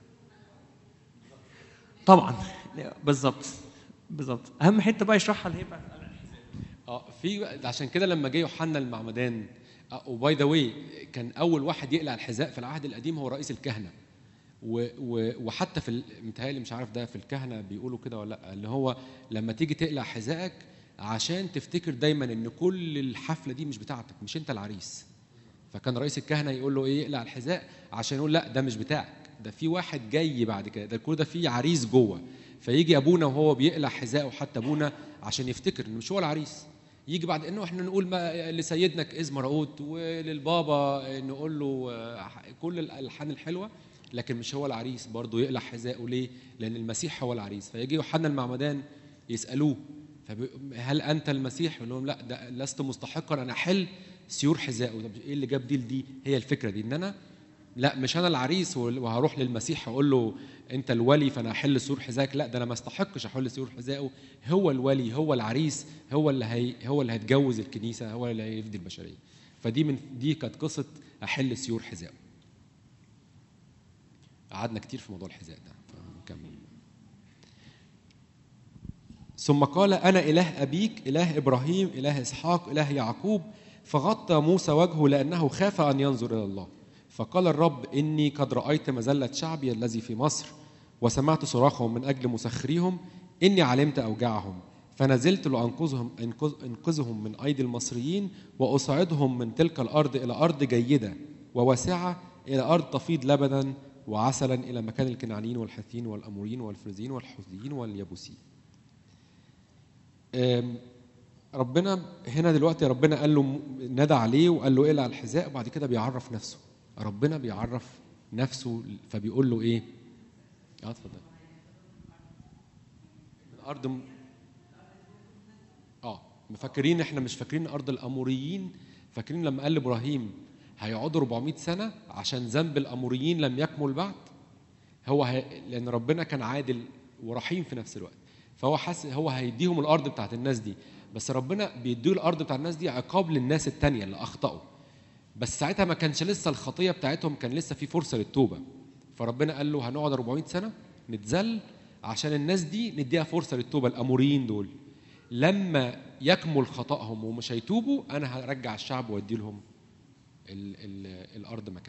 طبعا لا، بالظبط بالظبط اهم حته بقى يشرحها اللي هي بقى
اه في عشان كده لما جه يوحنا المعمدان وباي ذا واي كان اول واحد يقلع الحذاء في العهد القديم هو رئيس الكهنه و و وحتى في ال- متهيألي مش عارف ده في الكهنه بيقولوا كده ولا لا اللي هو لما تيجي تقلع حذائك عشان تفتكر دايما ان كل الحفله دي مش بتاعتك مش انت العريس فكان رئيس الكهنه يقول له ايه اقلع الحذاء عشان يقول لا ده مش بتاعك ده في واحد جاي بعد كده ده كل ده في عريس جوه فيجي ابونا وهو بيقلع حذائه حتى ابونا عشان يفتكر ان مش هو العريس يجي بعد انه احنا نقول ما لسيدنا كإذ مرقوت وللبابا نقول له آه، كل الالحان الحلوه لكن مش هو العريس برضه يقلع حذائه ليه؟ لان المسيح هو العريس فيجي يوحنا المعمدان يسالوه فبي- هل انت المسيح؟ يقول لهم لا ده لست مستحقا ان احل سيور حذائه طب ايه اللي جاب دي لدي؟ هي الفكره دي ان انا لا مش انا العريس وال- وهروح للمسيح اقول له انت الولي فانا احل سيور حذائك لا ده انا ما استحقش احل سيور حذائه هو الولي هو العريس هو اللي هي هو اللي هيتجوز الكنيسه هو اللي هيفدي البشريه فدي من دي كانت قصه احل سيور حذائه قعدنا كتير في موضوع الحذاء ده فنكمل ثم قال انا اله ابيك اله ابراهيم اله اسحاق اله يعقوب فغطى موسى وجهه لانه خاف ان ينظر الى الله فقال الرب اني قد رايت مذله شعبي الذي في مصر وسمعت صراخهم من اجل مسخريهم اني علمت اوجاعهم فنزلت لانقذهم انقذ- انقذهم من ايدي المصريين واصعدهم من تلك الارض الى ارض جيده وواسعه الى ارض تفيض لبنا وعسلا الى مكان الكنعانيين والحثيين والاموريين والفرزيين والحوثيين واليبوسيين أم، ربنا هنا دلوقتي ربنا قال له نادى عليه وقال له اقلع الحذاء وبعد كده بيعرف نفسه ربنا بيعرف نفسه فبيقول له ايه اه اتفضل من ارض م... اه مفكرين احنا مش فاكرين ارض الاموريين فاكرين لما قال لابراهيم هيقعدوا 400 سنه عشان ذنب الاموريين لم يكمل بعد هو هي... لان ربنا كان عادل ورحيم في نفس الوقت فهو حاسس هو هيديهم الارض بتاعت الناس دي بس ربنا بيديه الارض بتاعت الناس دي عقاب للناس التانية اللي اخطاوا بس ساعتها ما كانش لسه الخطيه بتاعتهم كان لسه في فرصه للتوبه فربنا قال له هنقعد 400 سنه نتذل عشان الناس دي نديها فرصه للتوبه الاموريين دول لما يكمل خطأهم ومش هيتوبوا انا هرجع الشعب وادي لهم ال ال الارض مكان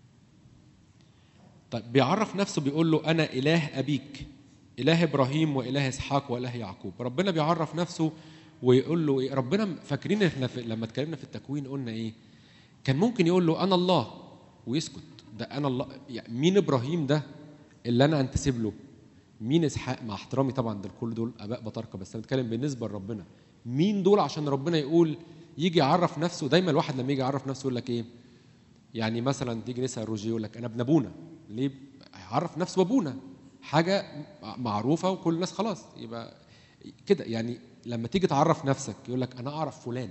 طيب بيعرف نفسه بيقول له انا اله ابيك اله ابراهيم واله اسحاق واله يعقوب ربنا بيعرف نفسه ويقول له إيه؟ ربنا فاكرين احنا في لما اتكلمنا في التكوين قلنا ايه كان ممكن يقول له انا الله ويسكت ده انا الله يعني مين ابراهيم ده اللي انا انتسب له مين اسحاق مع احترامي طبعا ده كل دول اباء بطاركه بس انا بتكلم بالنسبه لربنا مين دول عشان ربنا يقول يجي يعرف نفسه دايما الواحد لما يجي يعرف نفسه يقول لك ايه يعني مثلا تيجي نسال روجيه يقول لك انا ابن ابونا ليه هيعرف نفسه ابونا حاجه معروفه وكل الناس خلاص يبقى كده يعني لما تيجي تعرف نفسك يقول لك انا اعرف فلان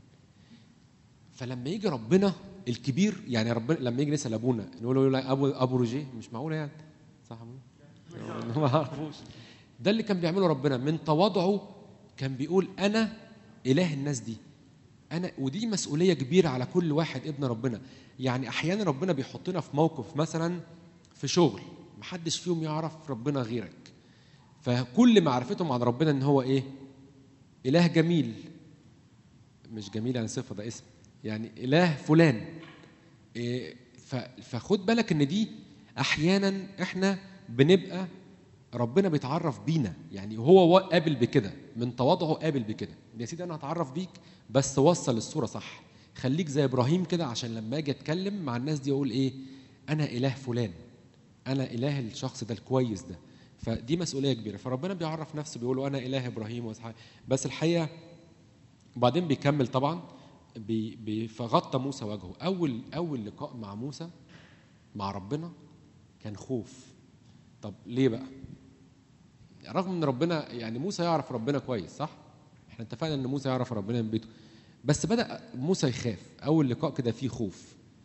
فلما يجي ربنا الكبير يعني ربنا لما يجي نسال ابونا نقول له يقول لك ابو ابو روجيه مش معقوله يعني صح يا أبونا؟ ما اعرفوش ده اللي كان بيعمله ربنا من تواضعه كان بيقول انا اله الناس دي انا ودي مسؤوليه كبيره على كل واحد ابن ربنا يعني احيانا ربنا بيحطنا في موقف مثلا في شغل محدش فيهم يعرف ربنا غيرك فكل معرفتهم عن ربنا ان هو ايه اله جميل مش جميل يعني صفه ده اسم يعني اله فلان إيه ف- فخد بالك ان دي احيانا احنا بنبقى ربنا بيتعرف بينا يعني هو وا- قابل بكده من تواضعه قابل بكده يا سيدي انا هتعرف بيك بس وصل الصوره صح خليك زي ابراهيم كده عشان لما اجي اتكلم مع الناس دي اقول ايه انا اله فلان انا اله الشخص ده الكويس ده فدي مسؤوليه كبيره فربنا بيعرف نفسه بيقول له انا اله ابراهيم واسحاق بس الحقيقه وبعدين بيكمل طبعا بي بي فغطى موسى وجهه اول اول لقاء مع موسى مع ربنا كان خوف طب ليه بقى رغم ان ربنا يعني موسى يعرف ربنا كويس صح احنا اتفقنا ان موسى يعرف ربنا من بيته بس بدا موسى يخاف اول لقاء كده فيه خوف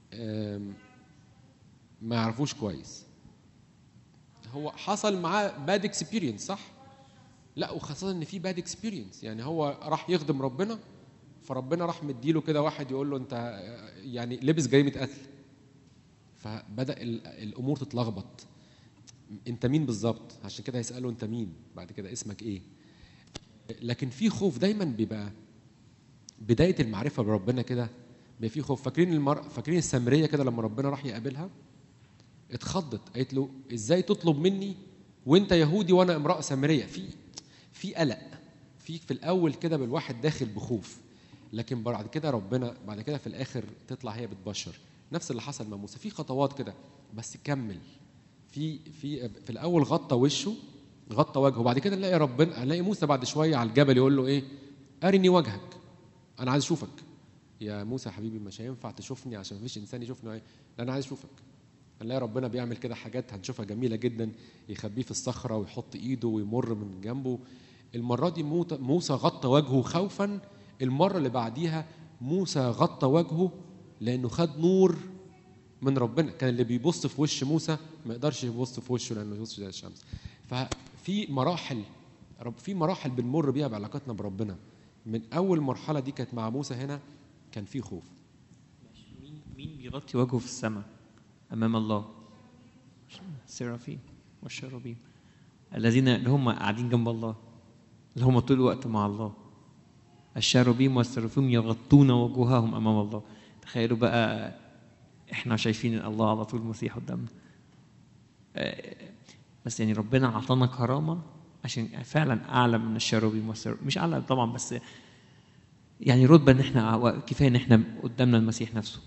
آم، ما يعرفوش كويس هو حصل معاه باد اكسبيرينس صح لا وخاصه ان في باد اكسبيرينس يعني هو راح يخدم ربنا فربنا راح مديله كده واحد يقول له انت يعني لبس جريمه قتل فبدا ال- الامور تتلخبط انت مين بالظبط عشان كده هيسالوا انت مين بعد كده اسمك ايه لكن في خوف دايما بيبقى بدايه المعرفه بربنا كده بيبقى في خوف فاكرين المر... فاكرين السامريه كده لما ربنا راح يقابلها اتخضت قالت له ازاي تطلب مني وانت يهودي وانا امراه سامريه في في قلق في في الاول كده بالواحد داخل بخوف لكن بعد كده ربنا بعد كده في الاخر تطلع هي بتبشر نفس اللي حصل مع موسى في خطوات كده بس كمل في في في الاول غطى وشه غطى وجهه وبعد كده نلاقي ربنا نلاقي موسى بعد شويه على الجبل يقول له ايه ارني وجهك انا عايز اشوفك يا موسى حبيبي مش هينفع تشوفني عشان مفيش انسان يشوفني لا انا عايز اشوفك نلاقي ربنا بيعمل كده حاجات هنشوفها جميله جدا يخبيه في الصخره ويحط ايده ويمر من جنبه المره دي موت- موسى غطى وجهه خوفا المره اللي بعديها موسى غطى وجهه لانه خد نور من ربنا كان اللي بيبص في وش موسى ما يقدرش يبص في وشه لانه يبص زي الشمس ففي مراحل رب في مراحل بنمر بيها بعلاقتنا بربنا من اول مرحله دي كانت مع موسى هنا كان في خوف
مين مين بيغطي وجهه في السماء امام الله السرافيم والشرابيم الذين اللي هم قاعدين جنب الله اللي هم طول الوقت مع الله الشرابيم والسرافيم يغطون وجوههم امام الله تخيلوا بقى احنا شايفين الله على طول مسيح قدامنا آه، بس يعني ربنا اعطانا كرامه عشان فعلا اعلى من الشرابيم والسرافيم مش اعلى طبعا بس يعني رتبه ان احنا كفايه ان احنا قدامنا المسيح نفسه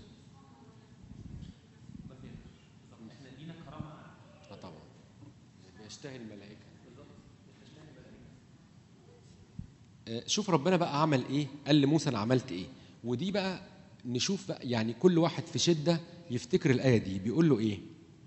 اه طبعا بيشتهي الملائكه آه، شوف ربنا بقى عمل ايه قال لموسى انا عملت ايه ودي بقى نشوف بقى يعني كل واحد في شده يفتكر الايه دي بيقول له ايه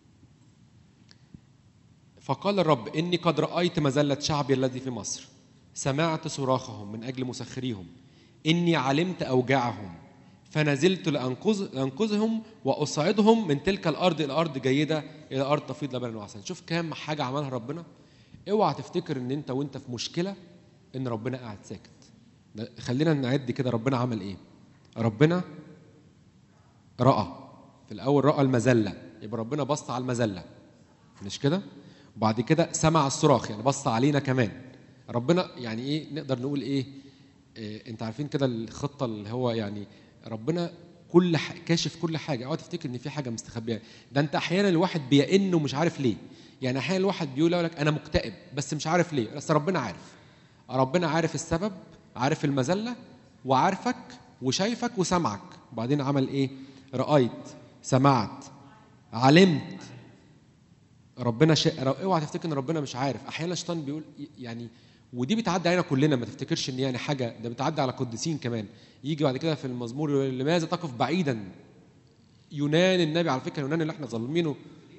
فقال الرب اني قد رايت مذله شعبي الذي في مصر سمعت صراخهم من اجل مسخريهم اني علمت اوجاعهم فنزلت لانقذ لانقذهم واصعدهم من تلك الارض الى ارض جيده الى ارض تفيض لبنا وعسل شوف كام حاجه عملها ربنا اوعى تفتكر ان انت وانت في مشكله ان ربنا قاعد ساكت ده خلينا نعد كده ربنا عمل ايه ربنا راى في الاول راى المذله يبقى ربنا بص على المذله مش كده وبعد كده سمع الصراخ يعني بص علينا كمان ربنا يعني ايه نقدر نقول ايه, إيه انت عارفين كده الخطه اللي هو يعني ربنا كل ح... كاشف كل حاجه اوعى تفتكر ان في حاجه مستخبيه ده انت احيانا الواحد بيئن ومش عارف ليه يعني احيانا الواحد بيقول لك انا مكتئب بس مش عارف ليه بس ربنا عارف ربنا عارف السبب عارف المذله وعارفك وشايفك وسمعك وبعدين عمل ايه رايت سمعت علمت ربنا شا... اوعى تفتكر ان ربنا مش عارف احيانا الشيطان بيقول يعني ودي بتعدي علينا كلنا ما تفتكرش ان يعني حاجه ده بتعدي على قديسين كمان يجي بعد كده في المزمور يقول لماذا تقف بعيدا يونان النبي على فكره يونان اللي احنا ظالمينه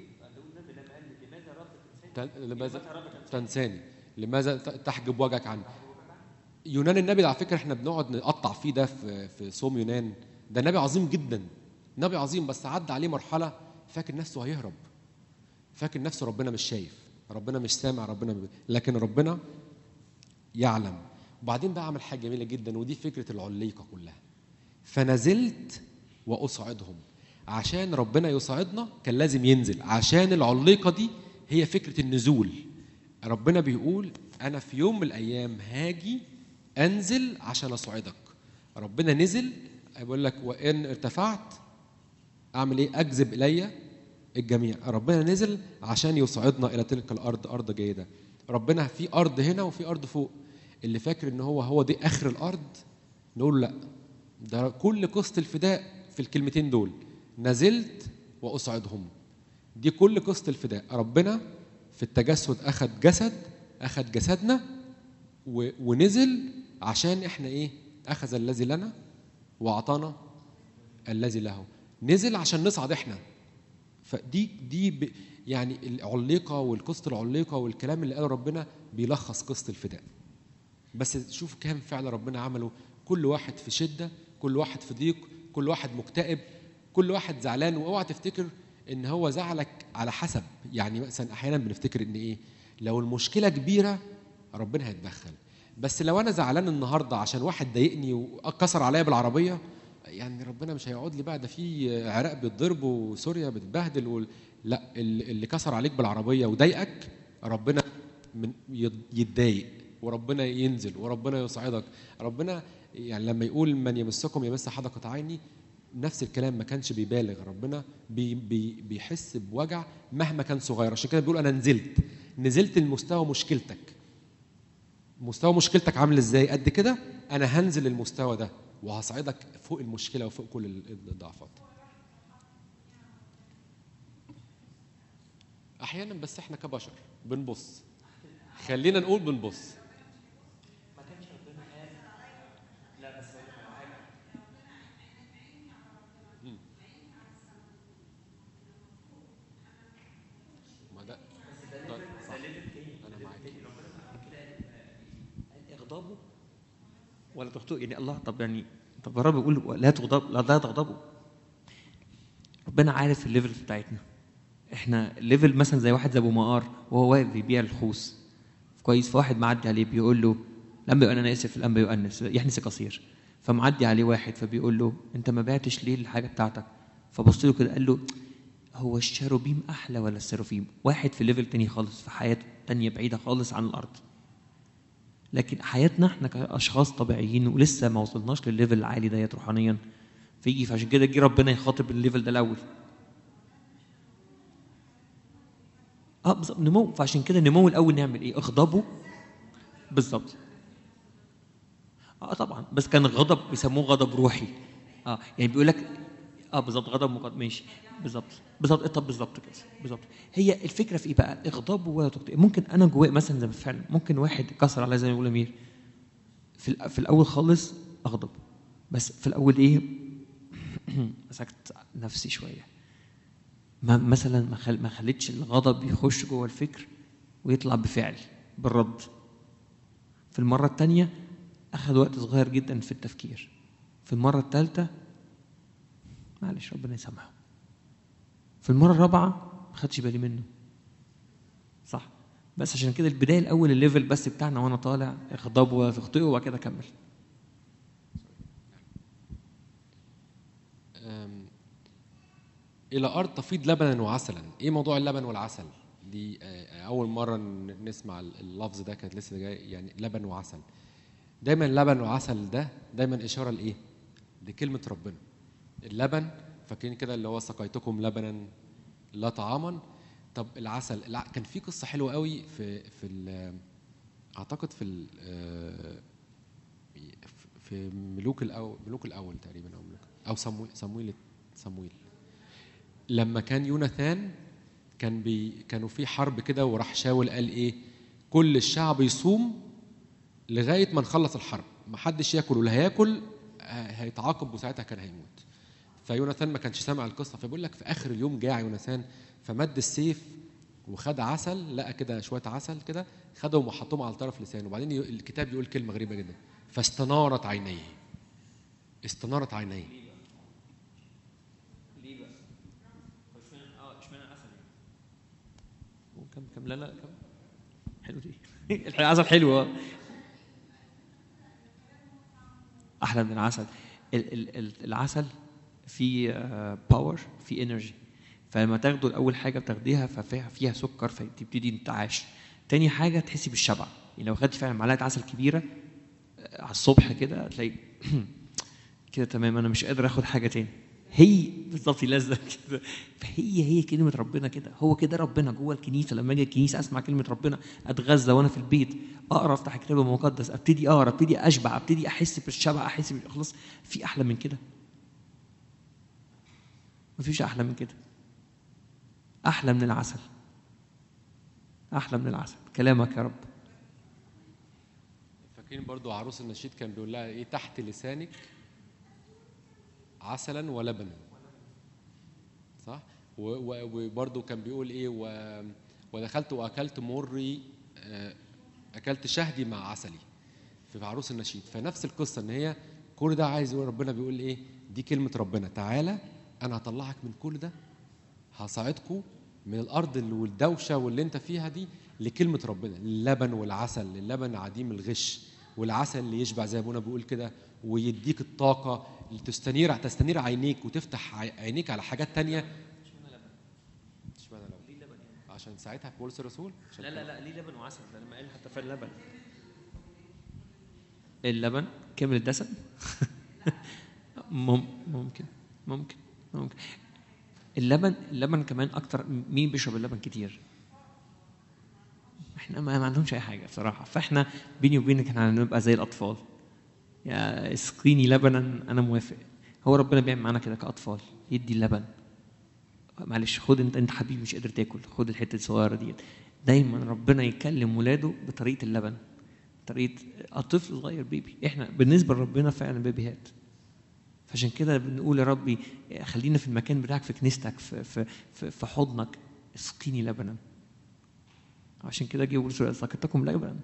لماذا تنساني لماذا تحجب وجهك عني يونان النبي ده على فكره احنا بنقعد نقطع فيه ده في في صوم يونان ده نبي عظيم جدا نبي عظيم بس عدى عليه مرحله فاكر نفسه هيهرب فاكر نفسه ربنا مش شايف ربنا مش سامع ربنا ب... لكن ربنا يعلم وبعدين بقى عمل حاجه جميله جدا ودي فكره العليقه كلها فنزلت واصعدهم عشان ربنا يصعدنا كان لازم ينزل عشان العليقه دي هي فكره النزول ربنا بيقول انا في يوم من الايام هاجي انزل عشان اصعدك ربنا نزل بيقول لك وان ارتفعت اعمل ايه اجذب الي الجميع ربنا نزل عشان يصعدنا الى تلك الارض ارض جيده ربنا في ارض هنا وفي ارض فوق اللي فاكر ان هو هو دي اخر الارض نقول لا ده كل قصه الفداء في الكلمتين دول نزلت واصعدهم دي كل قصه الفداء ربنا في التجسد اخذ جسد اخذ جسدنا و... ونزل عشان احنا ايه اخذ الذي لنا واعطانا الذي له نزل عشان نصعد احنا فدي دي ب... يعني العليقه والقصه العليقه والكلام اللي قاله ربنا بيلخص قصه الفداء بس شوف كام فعل ربنا عمله كل واحد في شده كل واحد في ضيق كل واحد مكتئب كل واحد زعلان واوعى تفتكر ان هو زعلك على حسب يعني مثلا احيانا بنفتكر ان ايه لو المشكله كبيره ربنا هيتدخل بس لو انا زعلان النهارده عشان واحد ضايقني وكسر عليا بالعربيه يعني ربنا مش هيقعد لي بقى ده في عراق بيتضرب وسوريا بتتبهدل وال... لا ال- اللي كسر عليك بالعربيه وضايقك ربنا من يت- يتضايق وربنا ينزل وربنا يصعدك ربنا يعني لما يقول من يمسكم يمس حدقة عيني نفس الكلام ما كانش بيبالغ ربنا بي بي بيحس بوجع مهما كان صغير عشان كده بيقول انا نزلت نزلت لمستوى مشكلتك مستوى مشكلتك عامل ازاي قد كده انا هنزل المستوى ده وهصعدك فوق المشكله وفوق كل الضعفات احيانا بس احنا كبشر بنبص خلينا نقول بنبص ما ده ده صح انا معاك
اغضبوا ولا تخطئوا يعني الله طب يعني طب الرب بيقول لا تغضب لا لا تغضبوا ربنا عارف الليفل بتاعتنا احنا الليفل مثلا زي واحد زي ابو مقار وهو واقف بيبيع الخوص كويس فواحد معدي عليه بيقول له لما انا اسف الانبا يؤنس يحنس قصير فمعدي عليه واحد فبيقول له انت ما بعتش ليه الحاجه بتاعتك فبص له كده قال له هو الشاروبيم احلى ولا السيروفيم واحد في ليفل تاني خالص في حياه تانية بعيده خالص عن الارض لكن حياتنا احنا كاشخاص طبيعيين ولسه ما وصلناش للليفل العالي ديت روحانيا فيجي فعشان كده جه ربنا يخاطب الليفل ده الاول اه بالظبط نمو فعشان كده نمو الاول نعمل ايه اغضبه بالظبط اه طبعا بس كان غضب بيسموه غضب روحي اه يعني بيقول لك اه بالظبط غضب مقدم ماشي بالظبط بالظبط طب بالظبط كده بالظبط هي الفكره في ايه بقى اغضبه ولا تخطئ ممكن انا جوايا مثلا زي ما فعلا ممكن واحد كسر عليا زي ما بيقول امير في الأ- في الاول خالص اغضب بس في الاول ايه مسكت نفسي شويه ما مثلا ما خل... ما خليتش الغضب يخش جوه الفكر ويطلع بفعل بالرد في المره الثانيه اخذ وقت صغير جدا في التفكير في المره الثالثه معلش ربنا يسامحه في المره الرابعه ما خدش بالي منه صح بس عشان كده البدايه الاول الليفل بس بتاعنا وانا طالع اغضبه ولا تخطئه وبعد كده اكمل
أم، إلى أرض تفيض لبنا وعسلا إيه موضوع اللبن والعسل دي آه، أول مرة ن- نسمع اللفظ ده كانت لسه جاي يعني لبن وعسل دايما لبن وعسل ده دايما إشارة لإيه لكلمة ربنا اللبن فاكرين كده اللي هو سقيتكم لبنا لا طعاما طب العسل الع... كان في قصة حلوة قوي في في ال... أعتقد في ال... آه، في ملوك الأول ملوك الأول تقريبا أو ملوك أو صمويل صمويل صمويل لما كان يوناثان كان بي كانوا في حرب كده وراح شاول قال ايه كل الشعب يصوم لغايه ما نخلص الحرب ما حدش ياكل ولا هياكل ه- هيتعاقب وساعتها كان هيموت فيوناثان ما كانش سامع القصه فبيقول لك في اخر اليوم جاع يوناثان فمد السيف وخد عسل لقى كده شويه عسل كده خدهم وحطهم على طرف لسانه وبعدين ي- الكتاب يقول كلمه غريبه جدا فاستنارت عينيه استنارت عينيه
ليه بقى؟ اه اشمعنى عسل كم كم لا لا كم حلو دي العسل حلو اه احلى من العسل ال- ال- ال- العسل فيه باور فيه انرجي فلما تاخده الاول حاجه بتاخديها ففيها فيها سكر فتبتدي انتعاش تاني حاجه تحسي بالشبع يعني لو خدتي فعلا معلقه عسل كبيره آه، على الصبح كده هتلاقي كده تمام انا مش قادر اخد حاجه تاني هي بالظبط لازقه كده فهي هي كلمه ربنا كده هو كده ربنا جوه الكنيسه لما اجي الكنيسه اسمع كلمه ربنا اتغذى وانا في البيت اقرا افتح الكتاب المقدس ابتدي اقرا ابتدي اشبع ابتدي احس بالشبع احس خلاص في احلى من كده مفيش احلى من كده احلى من العسل احلى من العسل كلامك يا رب
فاكرين برضو عروس النشيد كان بيقول لها ايه تحت لسانك عسلا ولبنا صح و- و- وبرضو كان بيقول ايه و... ودخلت واكلت مري آه، اكلت شهدي مع عسلي في عروس النشيد فنفس القصه ان هي كل ده عايز يقول ربنا بيقول ايه دي كلمه ربنا تعالى انا هطلعك من كل ده هصعدكم من الارض اللي- والدوشه واللي انت فيها دي لكلمه ربنا اللبن والعسل اللبن عديم الغش والعسل اللي يشبع زي ما ابونا بيقول كده ويديك الطاقه اللي تستنير تستنير عينيك وتفتح عي- عينيك على حاجات تانية اشمعنى لبن؟ عشان ساعتها في بولس الرسول عشان
لا لا لا ليه لبن وعسل ده لما قال حتى في اللبن اللبن كامل الدسم مم ممكن ممكن ممكن اللبن اللبن كمان اكتر مين بيشرب اللبن كتير احنا ما ما عندهمش اي حاجه بصراحه فاحنا بيني وبينك احنا هنبقى زي الاطفال يا اسقيني لبنا انا موافق هو ربنا بيعمل معانا كده كاطفال يدي اللبن معلش خد انت انت حبيبي مش قادر تاكل خد الحته الصغيره ديت دايما ربنا يكلم ولاده بطريقه اللبن طريقه الطفل صغير بيبي احنا بالنسبه لربنا فعلا بيبيهات فعشان كده بنقول يا ربي خلينا في المكان بتاعك في كنيستك في في في, في حضنك اسقيني لبنا عشان كده جه بولس سقطتكم لبنا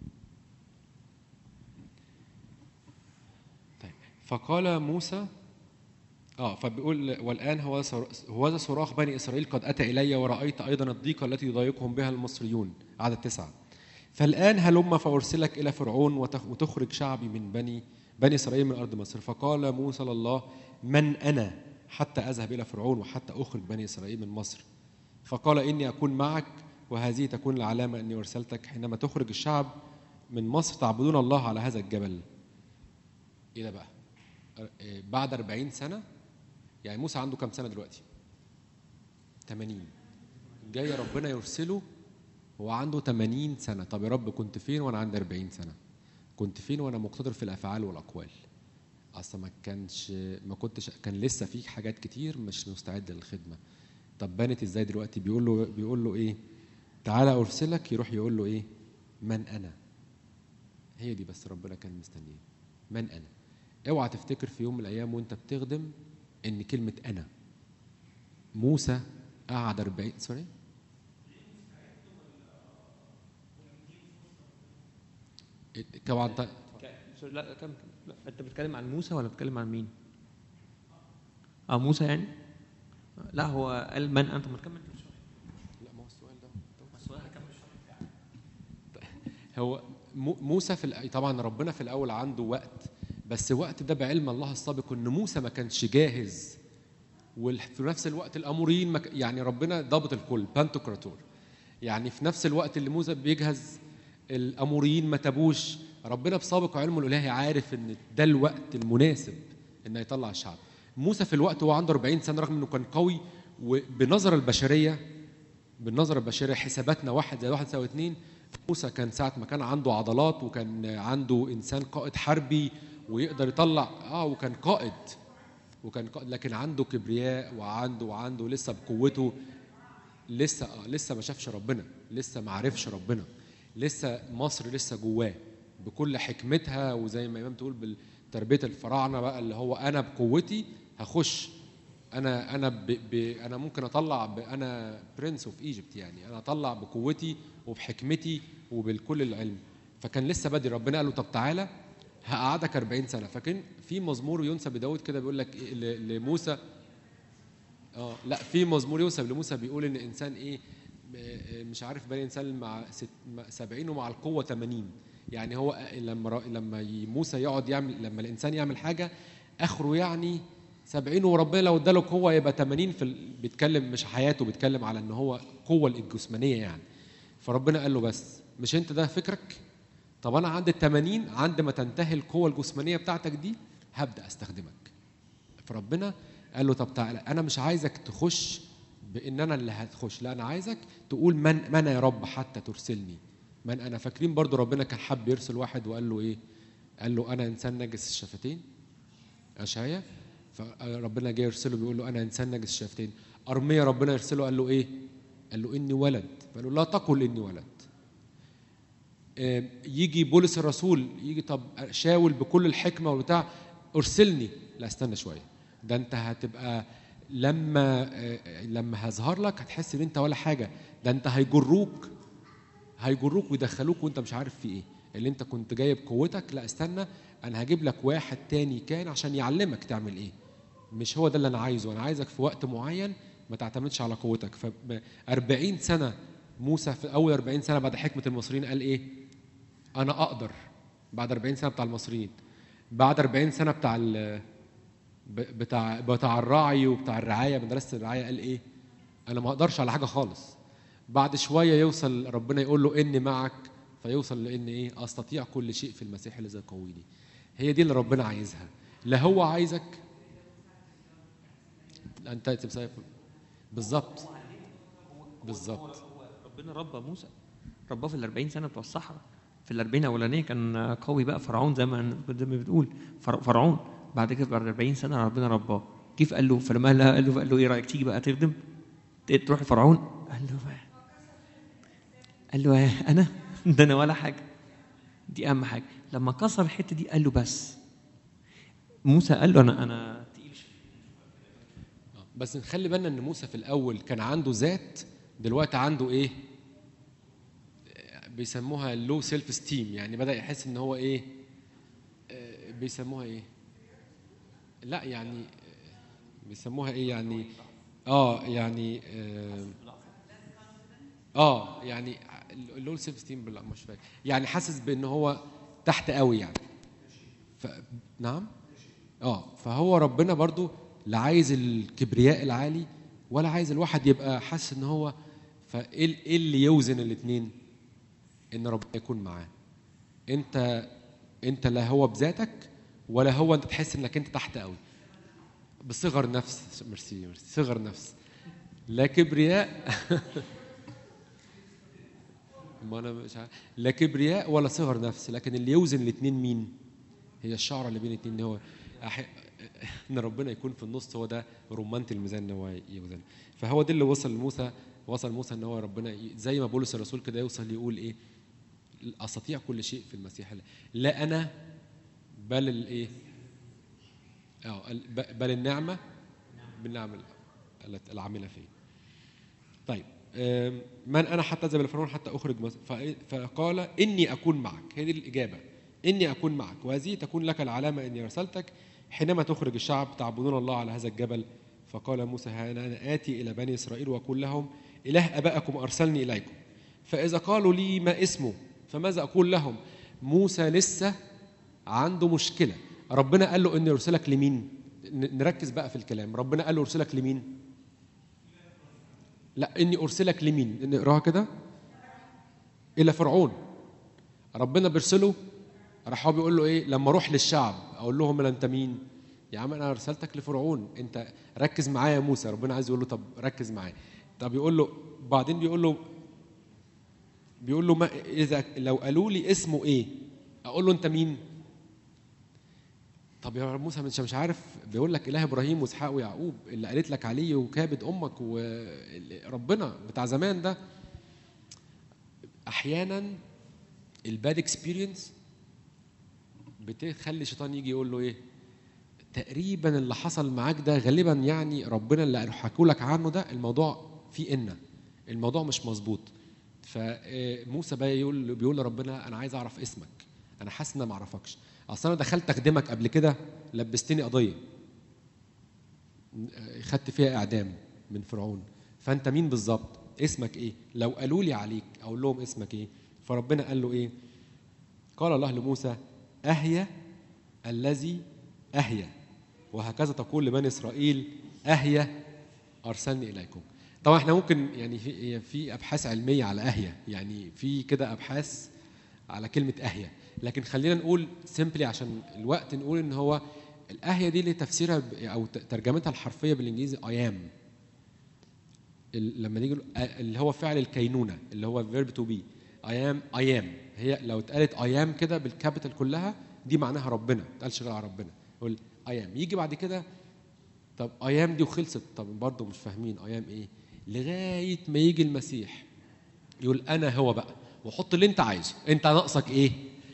طيب فقال موسى اه فبيقول والان هو هو صراخ بني اسرائيل قد اتى الي ورايت ايضا الضيقه التي يضايقهم بها المصريون عدد تسعه فالان هلم فارسلك الى فرعون وتخ- وتخرج شعبي من بني بني اسرائيل من ارض مصر فقال موسى لله من انا حتى اذهب الى فرعون وحتى اخرج بني اسرائيل من مصر فقال اني اكون معك وهذه تكون العلامه اني ارسلتك حينما تخرج الشعب من مصر تعبدون الله على هذا الجبل ايه ده بقى آه، بعد 40 سنه يعني موسى عنده كام سنه دلوقتي 80 جاي ربنا يرسله هو عنده 80 سنه طب يا رب كنت فين وانا عندي 40 سنه كنت فين وانا مقتدر في الافعال والاقوال اصلا ما كانش ما كنتش كان لسه فيك حاجات كتير مش مستعد للخدمه طب بانت ازاي دلوقتي بيقول له بيقول له ايه تعالى ارسلك يروح يقول له ايه من انا هي دي بس ربنا كان مستنيه من انا اوعى تفتكر في يوم من الايام وانت بتخدم ان كلمه انا موسى قعد 40 سوري طبعا ط-
لا كم لا انت بتتكلم عن موسى ولا بتتكلم عن مين؟ اه موسى يعني؟ لا هو قال من انت ما تكمل
لا ما هو السؤال ده هو مو- موسى في الأ- طبعا ربنا في الاول عنده وقت بس وقت ده بعلم الله السابق ان موسى ما كانش جاهز وفي نفس الوقت الاموريين ما ك- يعني ربنا ضابط الكل بانتوكراتور يعني في نفس الوقت اللي موسى بيجهز الاموريين ما تابوش ربنا بسابق علمه الالهي عارف ان ده الوقت المناسب ان يطلع الشعب موسى في الوقت وهو عنده 40 سنه رغم انه كان قوي وبنظر البشريه بالنظرة البشرية حساباتنا واحد زي واحد يساوي اتنين موسى كان ساعة ما كان عنده عضلات وكان عنده إنسان قائد حربي ويقدر يطلع اه وكان قائد وكان قائد لكن عنده كبرياء وعنده وعنده لسه بقوته لسه آه لسه ما شافش ربنا لسه ما عرفش ربنا لسه مصر لسه جواه بكل حكمتها وزي ما امام تقول بتربيه الفراعنه بقى اللي هو انا بقوتي هخش انا انا ب ب انا ممكن اطلع ب انا برنس اوف ايجيبت يعني انا اطلع بقوتي وبحكمتي وبالكل العلم فكان لسه بدري ربنا قال له طب تعالى هقعدك 40 سنه فكان في مزمور ينسب لداود كده بيقول لك إيه ل- لموسى اه لا في مزمور يوسف لموسى بيقول ان انسان ايه م- مش عارف بني انسان مع ست مع 70 ومع القوه 80 يعني هو لما را- لما ي- موسى يقعد يعمل لما الانسان يعمل حاجه اخره يعني 70 وربنا لو اداله قوه يبقى 80 في ال... بيتكلم مش حياته بيتكلم على ان هو قوه الجسمانيه يعني فربنا قال له بس مش انت ده فكرك طب انا عند ال 80 عند ما تنتهي القوه الجسمانيه بتاعتك دي هبدا استخدمك فربنا قال له طب تعالى انا مش عايزك تخش بان انا اللي هتخش لا انا عايزك تقول من من أنا يا رب حتى ترسلني من انا فاكرين برضو ربنا كان حب يرسل واحد وقال له ايه قال له انا انسان نجس الشفتين اشعيا فربنا جاي يرسله بيقول له انا انسان نجس الشفتين ارميا ربنا يرسله قال له ايه قال له اني ولد فقال له لا تقل اني ولد آه، يجي بولس الرسول يجي طب شاول بكل الحكمه وبتاع ارسلني لا استنى شويه ده انت هتبقى لما آه، لما هظهر لك هتحس ان انت ولا حاجه ده انت هيجروك هيجروك ويدخلوك وانت مش عارف في ايه اللي انت كنت جايب قوتك لا استنى انا هجيب لك واحد تاني كان عشان يعلمك تعمل ايه مش هو ده اللي انا عايزه انا عايزك في وقت معين ما تعتمدش على قوتك ف 40 سنه موسى في اول 40 سنه بعد حكمه المصريين قال ايه انا اقدر بعد 40 سنه بتاع المصريين بعد 40 سنه بتاع ال- ب- بتاع بتاع الراعي وبتاع الرعايه مدرسه الرعايه قال ايه انا ما اقدرش على حاجه خالص بعد شويه يوصل ربنا يقول له اني معك فيوصل لان ايه استطيع كل شيء في المسيح الذي يقويني هي دي اللي ربنا عايزها لا هو عايزك انت تمسك بالظبط بالظبط
ربنا ربى موسى رباه في ال 40 سنه بتوع الصحراء في ال 40 الاولانيه كان قوي بقى فرعون زي ما زي ما بتقول فر- فرعون بعد كده بعد 40 سنه ربنا رباه كيف قال له فلما قال له- قال له قال له ايه رايك تيجي بقى تخدم ت- تروح لفرعون قال له قال له آه، انا ده انا ولا حاجه دي اهم حاجه لما كسر الحته دي قال له بس موسى قال له انا انا تقيل
آه، بس نخلي بالنا ان موسى في الاول كان عنده ذات دلوقتي عنده ايه آه، بيسموها لو سيلف ستيم يعني بدا يحس ان هو ايه آه، بيسموها ايه لا يعني آه، بيسموها ايه يعني اه يعني اه, آه يعني اللو سيلف ستيم لا مش فاكر يعني حاسس بان هو تحت قوي يعني ف... نعم اه فهو ربنا برضو لا عايز الكبرياء العالي ولا عايز الواحد يبقى حاسس ان هو فايه ال- إيه اللي يوزن الاثنين ان ربنا يكون معاه انت انت لا هو بذاتك ولا هو انت تحس انك انت تحت قوي بصغر نفس ميرسي ميرسي صغر نفس لا كبرياء ما انا مش عارف لا كبرياء ولا صغر نفس لكن اللي يوزن الاثنين مين هي الشعره اللي بين الاثنين ان هو أح... ان ربنا يكون في النص هو ده رمانه الميزان ان هو يوزن فهو ده اللي وصل لموسى وصل موسى ان هو ربنا ي- زي ما بولس الرسول كده يوصل يقول ايه استطيع كل شيء في المسيح لا انا بل الايه اه ال- ب- بل النعمه بالنعمه التي- العامله فيه طيب آم، من انا حتى اذهب الى فرعون حتى اخرج مصر ف- فقال اني اكون معك هذه دي الاجابه اني اكون معك وهذه تكون لك العلامه اني ارسلتك حينما تخرج الشعب تعبدون الله على هذا الجبل فقال موسى ها انا اتي الى بني اسرائيل واقول لهم اله ابائكم ارسلني اليكم فاذا قالوا لي ما اسمه فماذا اقول لهم موسى لسه عنده مشكله ربنا قال له اني ارسلك لمين ن- نركز بقى في الكلام ربنا قال له ارسلك لمين لا اني ارسلك لمين نقراها كده الى فرعون ربنا بيرسله راح هو بيقول له ايه لما اروح للشعب اقول لهم لا انت مين يا عم انا ارسلتك لفرعون انت ركز معايا يا موسى ربنا عايز يقول له طب ركز معايا طب يقول له بعدين بيقول له بيقول له ما اذا لو قالوا لي اسمه ايه اقول له انت مين طب يا موسى مش مش عارف بيقول لك اله ابراهيم واسحاق ويعقوب اللي قالت لك عليه وكابد امك وربنا بتاع زمان ده احيانا الباد اكسبيرينس بتخلي الشيطان يجي يقول له ايه تقريبا اللي حصل معاك ده غالبا يعني ربنا اللي حكوا لك عنه ده الموضوع فيه ان الموضوع مش مظبوط فموسى بقى يقول بيقول لربنا انا عايز اعرف اسمك انا حاسس ان انا ما اعرفكش اصل انا دخلت اخدمك قبل كده لبستني قضيه خدت فيها اعدام من فرعون فانت مين بالظبط اسمك ايه لو قالوا لي عليك اقول لهم اسمك ايه فربنا قال له ايه قال الله لموسى اهيا الذي اهيا وهكذا تقول لبني اسرائيل اهيا ارسلني اليكم طبعا احنا ممكن يعني في في ابحاث علميه على اهيا يعني في كده ابحاث على كلمه اهيا لكن خلينا نقول سيمبلي عشان الوقت نقول ان هو الاهيا دي اللي تفسيرها ب- او ت- ترجمتها الحرفيه بالانجليزي اي ام لما نيجي نقول- آه، اللي هو فعل الكينونه اللي هو فيرب تو بي اي ام اي ام هي لو اتقالت اي ام كده بالكابيتال كلها دي معناها ربنا ما تقالش غير على ربنا قول اي ام يجي بعد كده طب ايام دي وخلصت طب برضه مش فاهمين ايام ايه لغايه ما يجي المسيح يقول انا هو بقى وحط اللي انت عايزه انت ناقصك ايه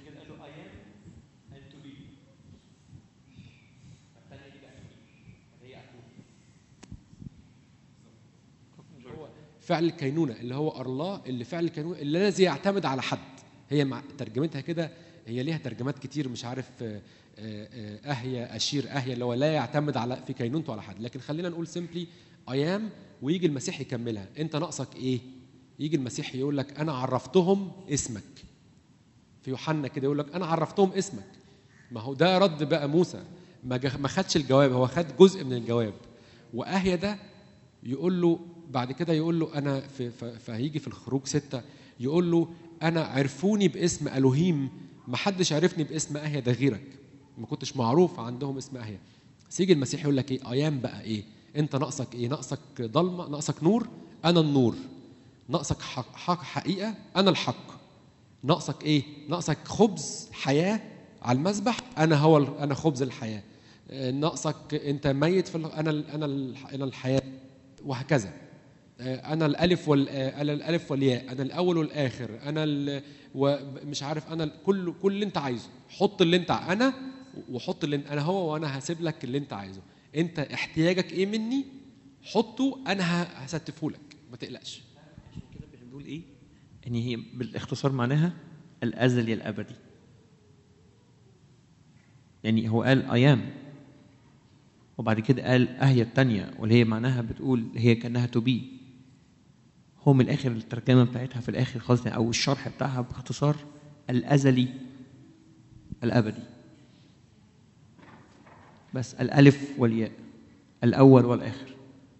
فعل الكينونه اللي هو الله اللي فعل الكينونه الذي يعتمد على حد هي مع ترجمتها كده هي ليها ترجمات كتير مش عارف آه، آه، آه، اهيا اشير اهيا اللي هو لا يعتمد على في كينونته على حد لكن خلينا نقول سيمبلي ايام ويجي المسيح يكملها انت ناقصك ايه يجي المسيح يقول لك انا عرفتهم اسمك في يوحنا كده يقول لك انا عرفتهم اسمك ما هو ده رد بقى موسى ما جا- ما خدش الجواب هو خد جزء من الجواب واهيا ده يقول له بعد كده يقول له انا في ف- فهيجي في الخروج ستة يقول له انا عرفوني باسم الوهيم ما حدش عرفني باسم اهيا ده غيرك ما كنتش معروف عندهم اسم اهيا سيجي المسيح يقول لك ايه ايام بقى ايه انت ناقصك ايه ناقصك ضلمه ناقصك نور انا النور ناقصك حق, حق حقيقه انا الحق ناقصك ايه ناقصك خبز حياه على المذبح انا هو ال- انا خبز الحياه آه، ناقصك انت ميت في ال- انا ال- انا ال- انا الحياه وهكذا آه، انا الالف وال آه، انا الالف والياء انا الاول والاخر انا ال- ومش عارف انا ال- كل كل اللي انت عايزه حط اللي انت ع- انا وحط اللي انت انا هو وانا هسيب لك اللي انت عايزه انت احتياجك ايه مني حطه انا ه- هستفه لك ما تقلقش
عشان كده بنقول ايه؟ ان هي بالاختصار معناها الازلي الابدي. يعني هو قال ايام وبعد كده قال اهيا الثانيه واللي هي معناها بتقول هي كانها تو بي. هو من الاخر الترجمه بتاعتها في الاخر خالص او الشرح بتاعها باختصار الازلي الابدي. بس الالف والياء الاول والاخر.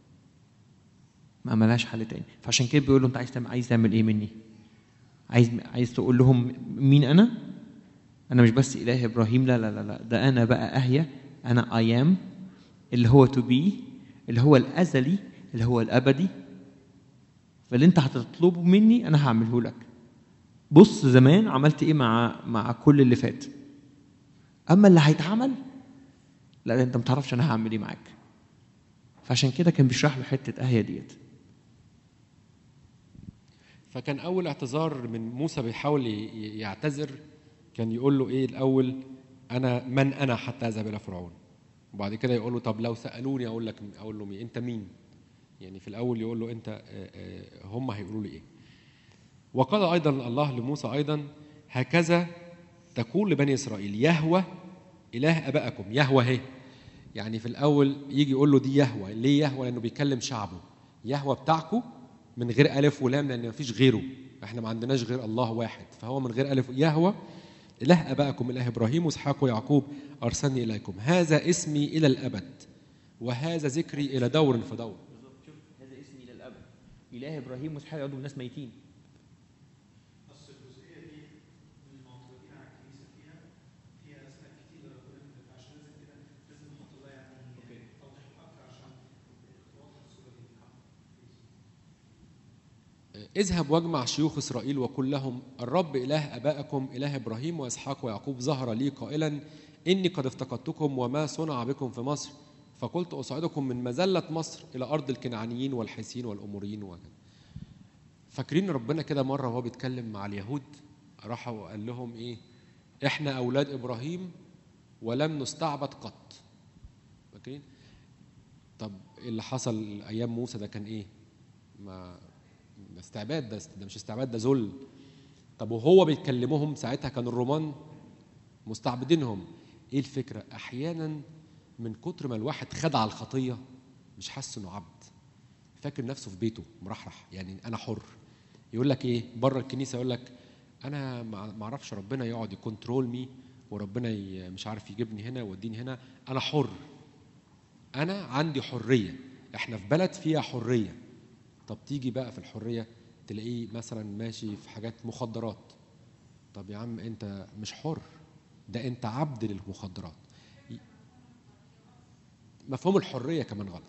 ما ملهاش حل تاني فعشان كده بيقول له انت عايز تعمل عايز تعمل ايه مني عايز عايز تقول لهم مين انا انا مش بس اله ابراهيم لا لا لا لا ده انا بقى اهيا انا ايام اللي هو تو بي اللي هو الازلي اللي هو الابدي فاللي انت هتطلبه مني انا هعمله لك بص زمان عملت ايه مع مع كل اللي فات اما اللي هيتعمل لا ده انت ما تعرفش انا هعمل ايه معاك فعشان كده كان بيشرح له حته اهيا ديت
فكان اول اعتذار من موسى بيحاول ي- يعتذر كان يقول له ايه الاول انا من انا حتى اذهب الى فرعون وبعد كده يقول له طب لو سالوني اقول لك اقول له مين انت مين يعني في الاول يقول له انت آه، آه، هم هيقولوا لي ايه وقال ايضا الله لموسى ايضا هكذا تقول لبني اسرائيل يهوى اله ابائكم يهوى هي يعني في الاول يجي يقول له دي يهوى ليه يهوى لانه بيكلم شعبه يهوى بتاعكم من غير الف ولام لان مفيش غيره احنا ما عندناش غير الله واحد فهو من غير الف يهوى اله ابائكم اله ابراهيم واسحاق ويعقوب ارسلني اليكم هذا اسمي الى الابد وهذا ذكري الى دور فدور
بالظبط شوف هذا اسمي الى الابد اله ابراهيم واسحاق يقعدوا الناس ميتين
اصل الجزئيه دي من المعترضين على الكنيسه فيها فيها اسماء كتير ربنا عشان لازم كده لازم نحط الله يعني توضيح اكتر عشان توضح الصوره دي
اذهب واجمع شيوخ اسرائيل وقل لهم الرب اله ابائكم اله ابراهيم واسحاق ويعقوب ظهر لي قائلا اني قد افتقدتكم وما صنع بكم في مصر فقلت اصعدكم من مذله مصر الى ارض الكنعانيين والحيسين والاموريين وكذا فاكرين ربنا كده مره وهو بيتكلم مع اليهود راح وقال لهم ايه احنا اولاد ابراهيم ولم نستعبد قط فاكرين طب اللي حصل ايام موسى ده كان ايه ما ده استعباد ده ده مش استعباد ده ذل طب وهو بيكلمهم ساعتها كان الرومان مستعبدينهم ايه الفكره احيانا من كتر ما الواحد خد على الخطيه مش حاسس انه عبد فاكر نفسه في بيته مرحرح يعني انا حر يقول لك ايه بره الكنيسه يقول لك انا ما ما اعرفش ربنا يقعد يكنترول مي وربنا ي- مش عارف يجيبني هنا ويوديني هنا انا حر انا عندي حريه احنا في بلد فيها حريه طب تيجي بقى في الحريه تلاقيه مثلا ماشي في حاجات مخدرات طب يا عم انت مش حر ده انت عبد للمخدرات ي- مفهوم الحريه كمان غلط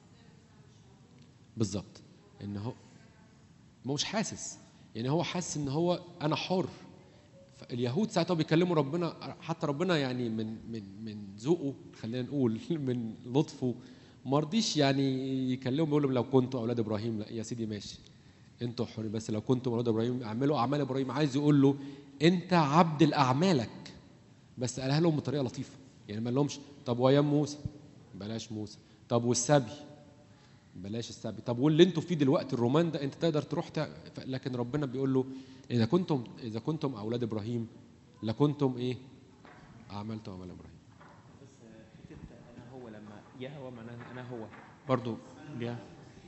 بالظبط ان هو ما هوش حاسس يعني هو حاسس ان هو انا حر اليهود ساعتها بيكلموا ربنا حتى ربنا يعني من من من ذوقه خلينا نقول من لطفه ما رضيش يعني يكلمهم يقول لهم لو كنتوا اولاد ابراهيم لا يا سيدي ماشي انتوا حرين بس لو كنتم اولاد ابراهيم اعملوا اعمال ابراهيم عايز يقول له انت عبد لاعمالك بس قالها لهم بطريقه لطيفه يعني ما لهمش طب وايام موسى بلاش موسى طب والسبي بلاش السبي طب واللي انتوا فيه دلوقتي الرومان ده انت تقدر تروح تع... ف- لكن ربنا بيقول له اذا كنتم اذا كنتم اولاد ابراهيم لكنتم ايه عملتم عمل ابراهيم
بس حته انا هو لما يهوى معناها انا هو برضو ليها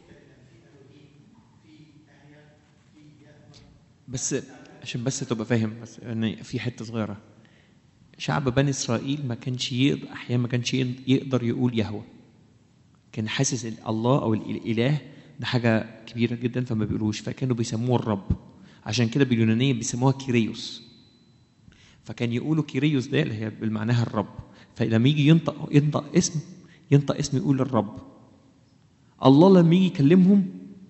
بس عشان بس تبقى فاهم بس يعني في حته صغيره شعب بني اسرائيل ما كانش يقدر احيانا ما كانش يقدر يقول يهوى كان حاسس ال- الله او ال- الاله ده حاجه كبيره جدا فما بيقولوش فكانوا بيسموه الرب عشان كده باليونانيه بيسموها كيريوس فكان يقولوا كيريوس ده اللي هي بالمعناها الرب فلما يجي ينطق ينطق اسم ينطق اسم يقول الرب الله لما يجي يكلمهم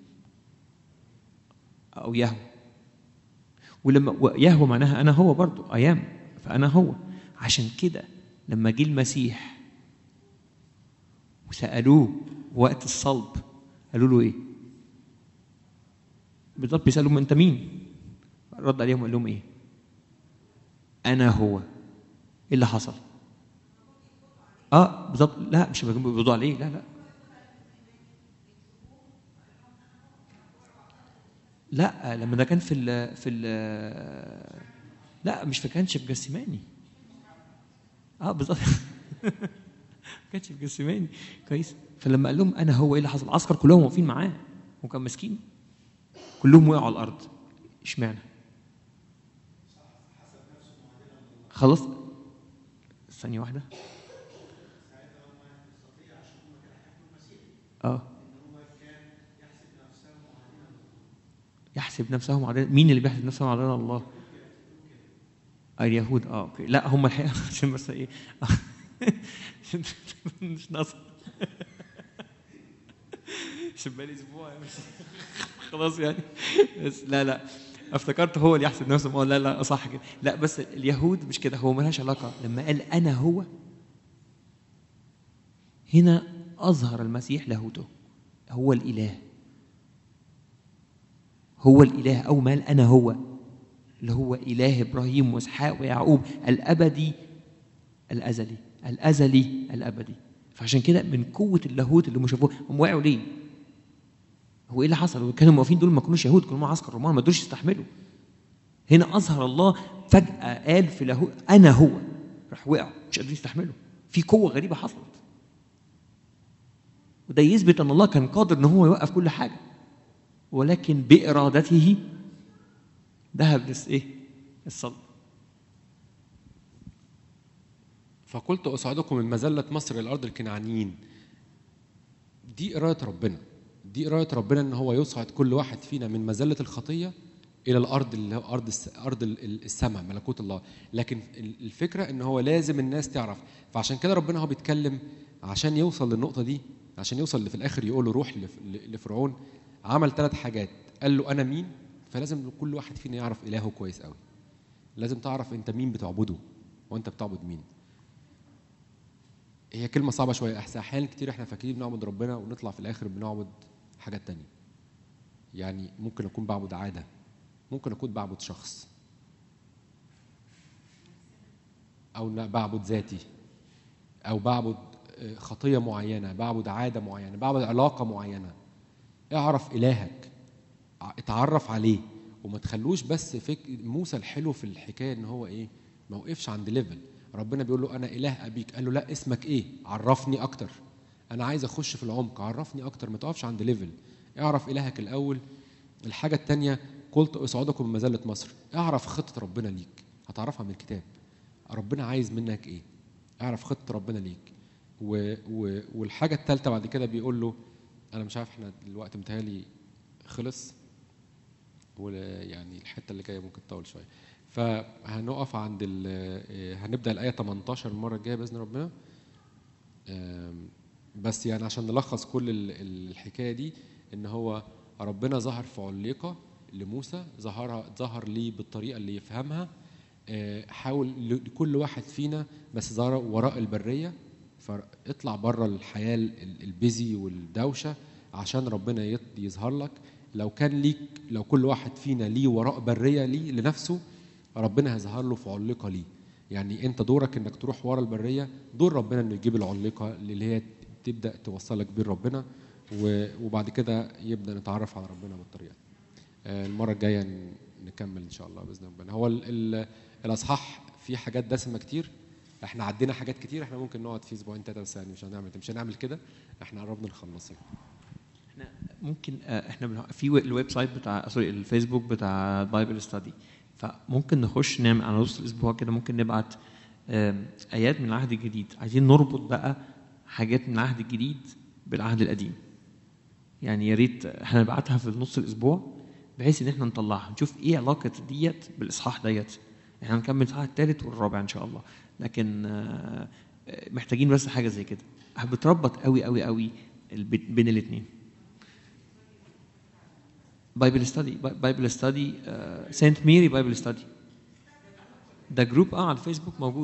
او يهوى ولما و- يهوى معناها انا هو برضو ايام فانا هو عشان كده لما جه المسيح وسالوه وقت الصلب قالوا له ايه بالظبط بيسالوا انت مين رد عليهم وقال لهم ايه انا هو ايه اللي حصل اه بالظبط لا مش بيقبضوا عليه لا لا لا لما ده كان في ال في ال لا مش في كانش في جسماني اه بالظبط ما كانش في جسماني كويس فلما قال لهم انا هو ايه اللي حصل العسكر كلهم واقفين معاه وكان مسكين كلهم وقعوا على الارض اشمعنى خلاص ثانية واحدة اه يحسب نفسهم عدلا مين اللي بيحسب نفسهم عدلا الله اليهود اه اوكي لا هم الحقيقه عشان بس ايه مش ناقص عشان بقالي اسبوع مش خلاص يعني بس لا لا افتكرت هو اللي يحسب نفسه هو لا لا صح كده لا بس اليهود مش كده هو ملهاش علاقه لما قال انا هو هنا اظهر المسيح لاهوته هو الاله هو الاله او ما قال انا هو اللي هو اله ابراهيم واسحاق ويعقوب الابدي الازلي الازلي الابدي فعشان كده من قوه اللاهوت اللي هم شافوه هم وقعوا ليه؟ هو ايه اللي حصل؟ كانوا واقفين دول ما كانوش يهود كانوا معسكر رومان ما قدروش يستحملوا هنا اظهر الله فجاه قال في لاهوت انا هو راح وقعوا مش قادرين يستحملوا في قوه غريبه حصلت وده يثبت ان الله كان قادر ان هو يوقف كل حاجه ولكن بارادته ذهب لس ايه؟ الصلب
فقلت أصعدكم من مذلة مصر إلى أرض الكنعانيين دي إرادة ربنا دي إرادة ربنا إن هو يصعد كل واحد فينا من مذلة الخطية إلى الأرض اللي هو أرض الس... أرض ال- ال- السماء ملكوت الله لكن ال- الفكرة إن هو لازم الناس تعرف فعشان كده ربنا هو بيتكلم عشان يوصل للنقطة دي عشان يوصل اللي في الآخر يقول له روح لف- ل- لفرعون عمل ثلاث حاجات قال له أنا مين فلازم كل واحد فينا يعرف إلهه كويس قوي لازم تعرف أنت مين بتعبده وأنت بتعبد مين هي كلمة صعبة شوية أحسن أحيانا كتير إحنا فاكرين بنعبد ربنا ونطلع في الآخر بنعبد حاجات تانية يعني ممكن أكون بعبد عادة ممكن أكون بعبد شخص أو إن بعبد ذاتي أو بعبد آه، خطية معينة بعبد عادة معينة بعبد علاقة معينة اعرف إلهك ع- اتعرف عليه وما تخلوش بس فك... موسى الحلو في الحكايه ان هو ايه ما وقفش عند ليفل ربنا بيقول له انا اله ابيك قال له لا اسمك ايه عرفني اكتر انا عايز اخش في العمق عرفني اكتر ما تقفش عند ليفل اعرف الهك الاول الحاجه الثانيه قلت اصعدكم من مذله مصر اعرف خطه ربنا ليك هتعرفها من الكتاب ربنا عايز منك ايه اعرف خطه ربنا ليك و... و... والحاجه الثالثه بعد كده بيقول له انا مش عارف احنا الوقت متهيألي خلص ويعني الحته اللي جايه ممكن تطول شويه فهنقف عند ال- آه، هنبدا الايه 18 المره الجايه باذن ربنا آم، بس يعني عشان نلخص كل ال- ال- الحكايه دي ان هو ربنا ظهر في عليقه لموسى ظهرها ظهر ليه بالطريقه اللي يفهمها آه، حاول لكل واحد فينا بس ظهر وراء البريه فاطلع بره الحياه ال- البيزي والدوشه عشان ربنا يط- يظهر لك لو كان ليك لو كل واحد فينا ليه وراء بريه ليه لنفسه ربنا هيظهر له في علقه ليه يعني انت دورك انك تروح ورا البريه دور ربنا انه يجيب العلقه اللي هي تبدا توصلك بين ربنا و- وبعد كده يبدا نتعرف على ربنا بالطريقه دي. آه، المره الجايه ن- نكمل ان شاء الله باذن ربنا هو ال- ال- الاصحاح في حاجات دسمه كتير احنا عدينا حاجات كتير احنا ممكن نقعد في اسبوعين ثلاثه بس يعني مش هنعمل مش هنعمل كده احنا قربنا نخلص يعني.
احنا ممكن آه، احنا بنح- في ويب- الويب سايت بتاع سوري الفيسبوك بتاع بايبل ستادي فممكن نخش نعمل على نص الاسبوع كده ممكن نبعت آم، ايات من العهد الجديد عايزين نربط بقى حاجات من العهد الجديد بالعهد القديم يعني يا ريت احنا نبعتها في نص الاسبوع بحيث ان احنا نطلعها نشوف ايه علاقه ديت بالاصحاح ديت احنا هنكمل الاصحاح الثالث والرابع ان شاء الله لكن آه، آه، محتاجين بس حاجه زي كده بتربط قوي قوي قوي الب- بين الاثنين بايبل ستادي بايبل ستادي سانت ميري بايبل ستادي ده جروب اه على الفيسبوك موجود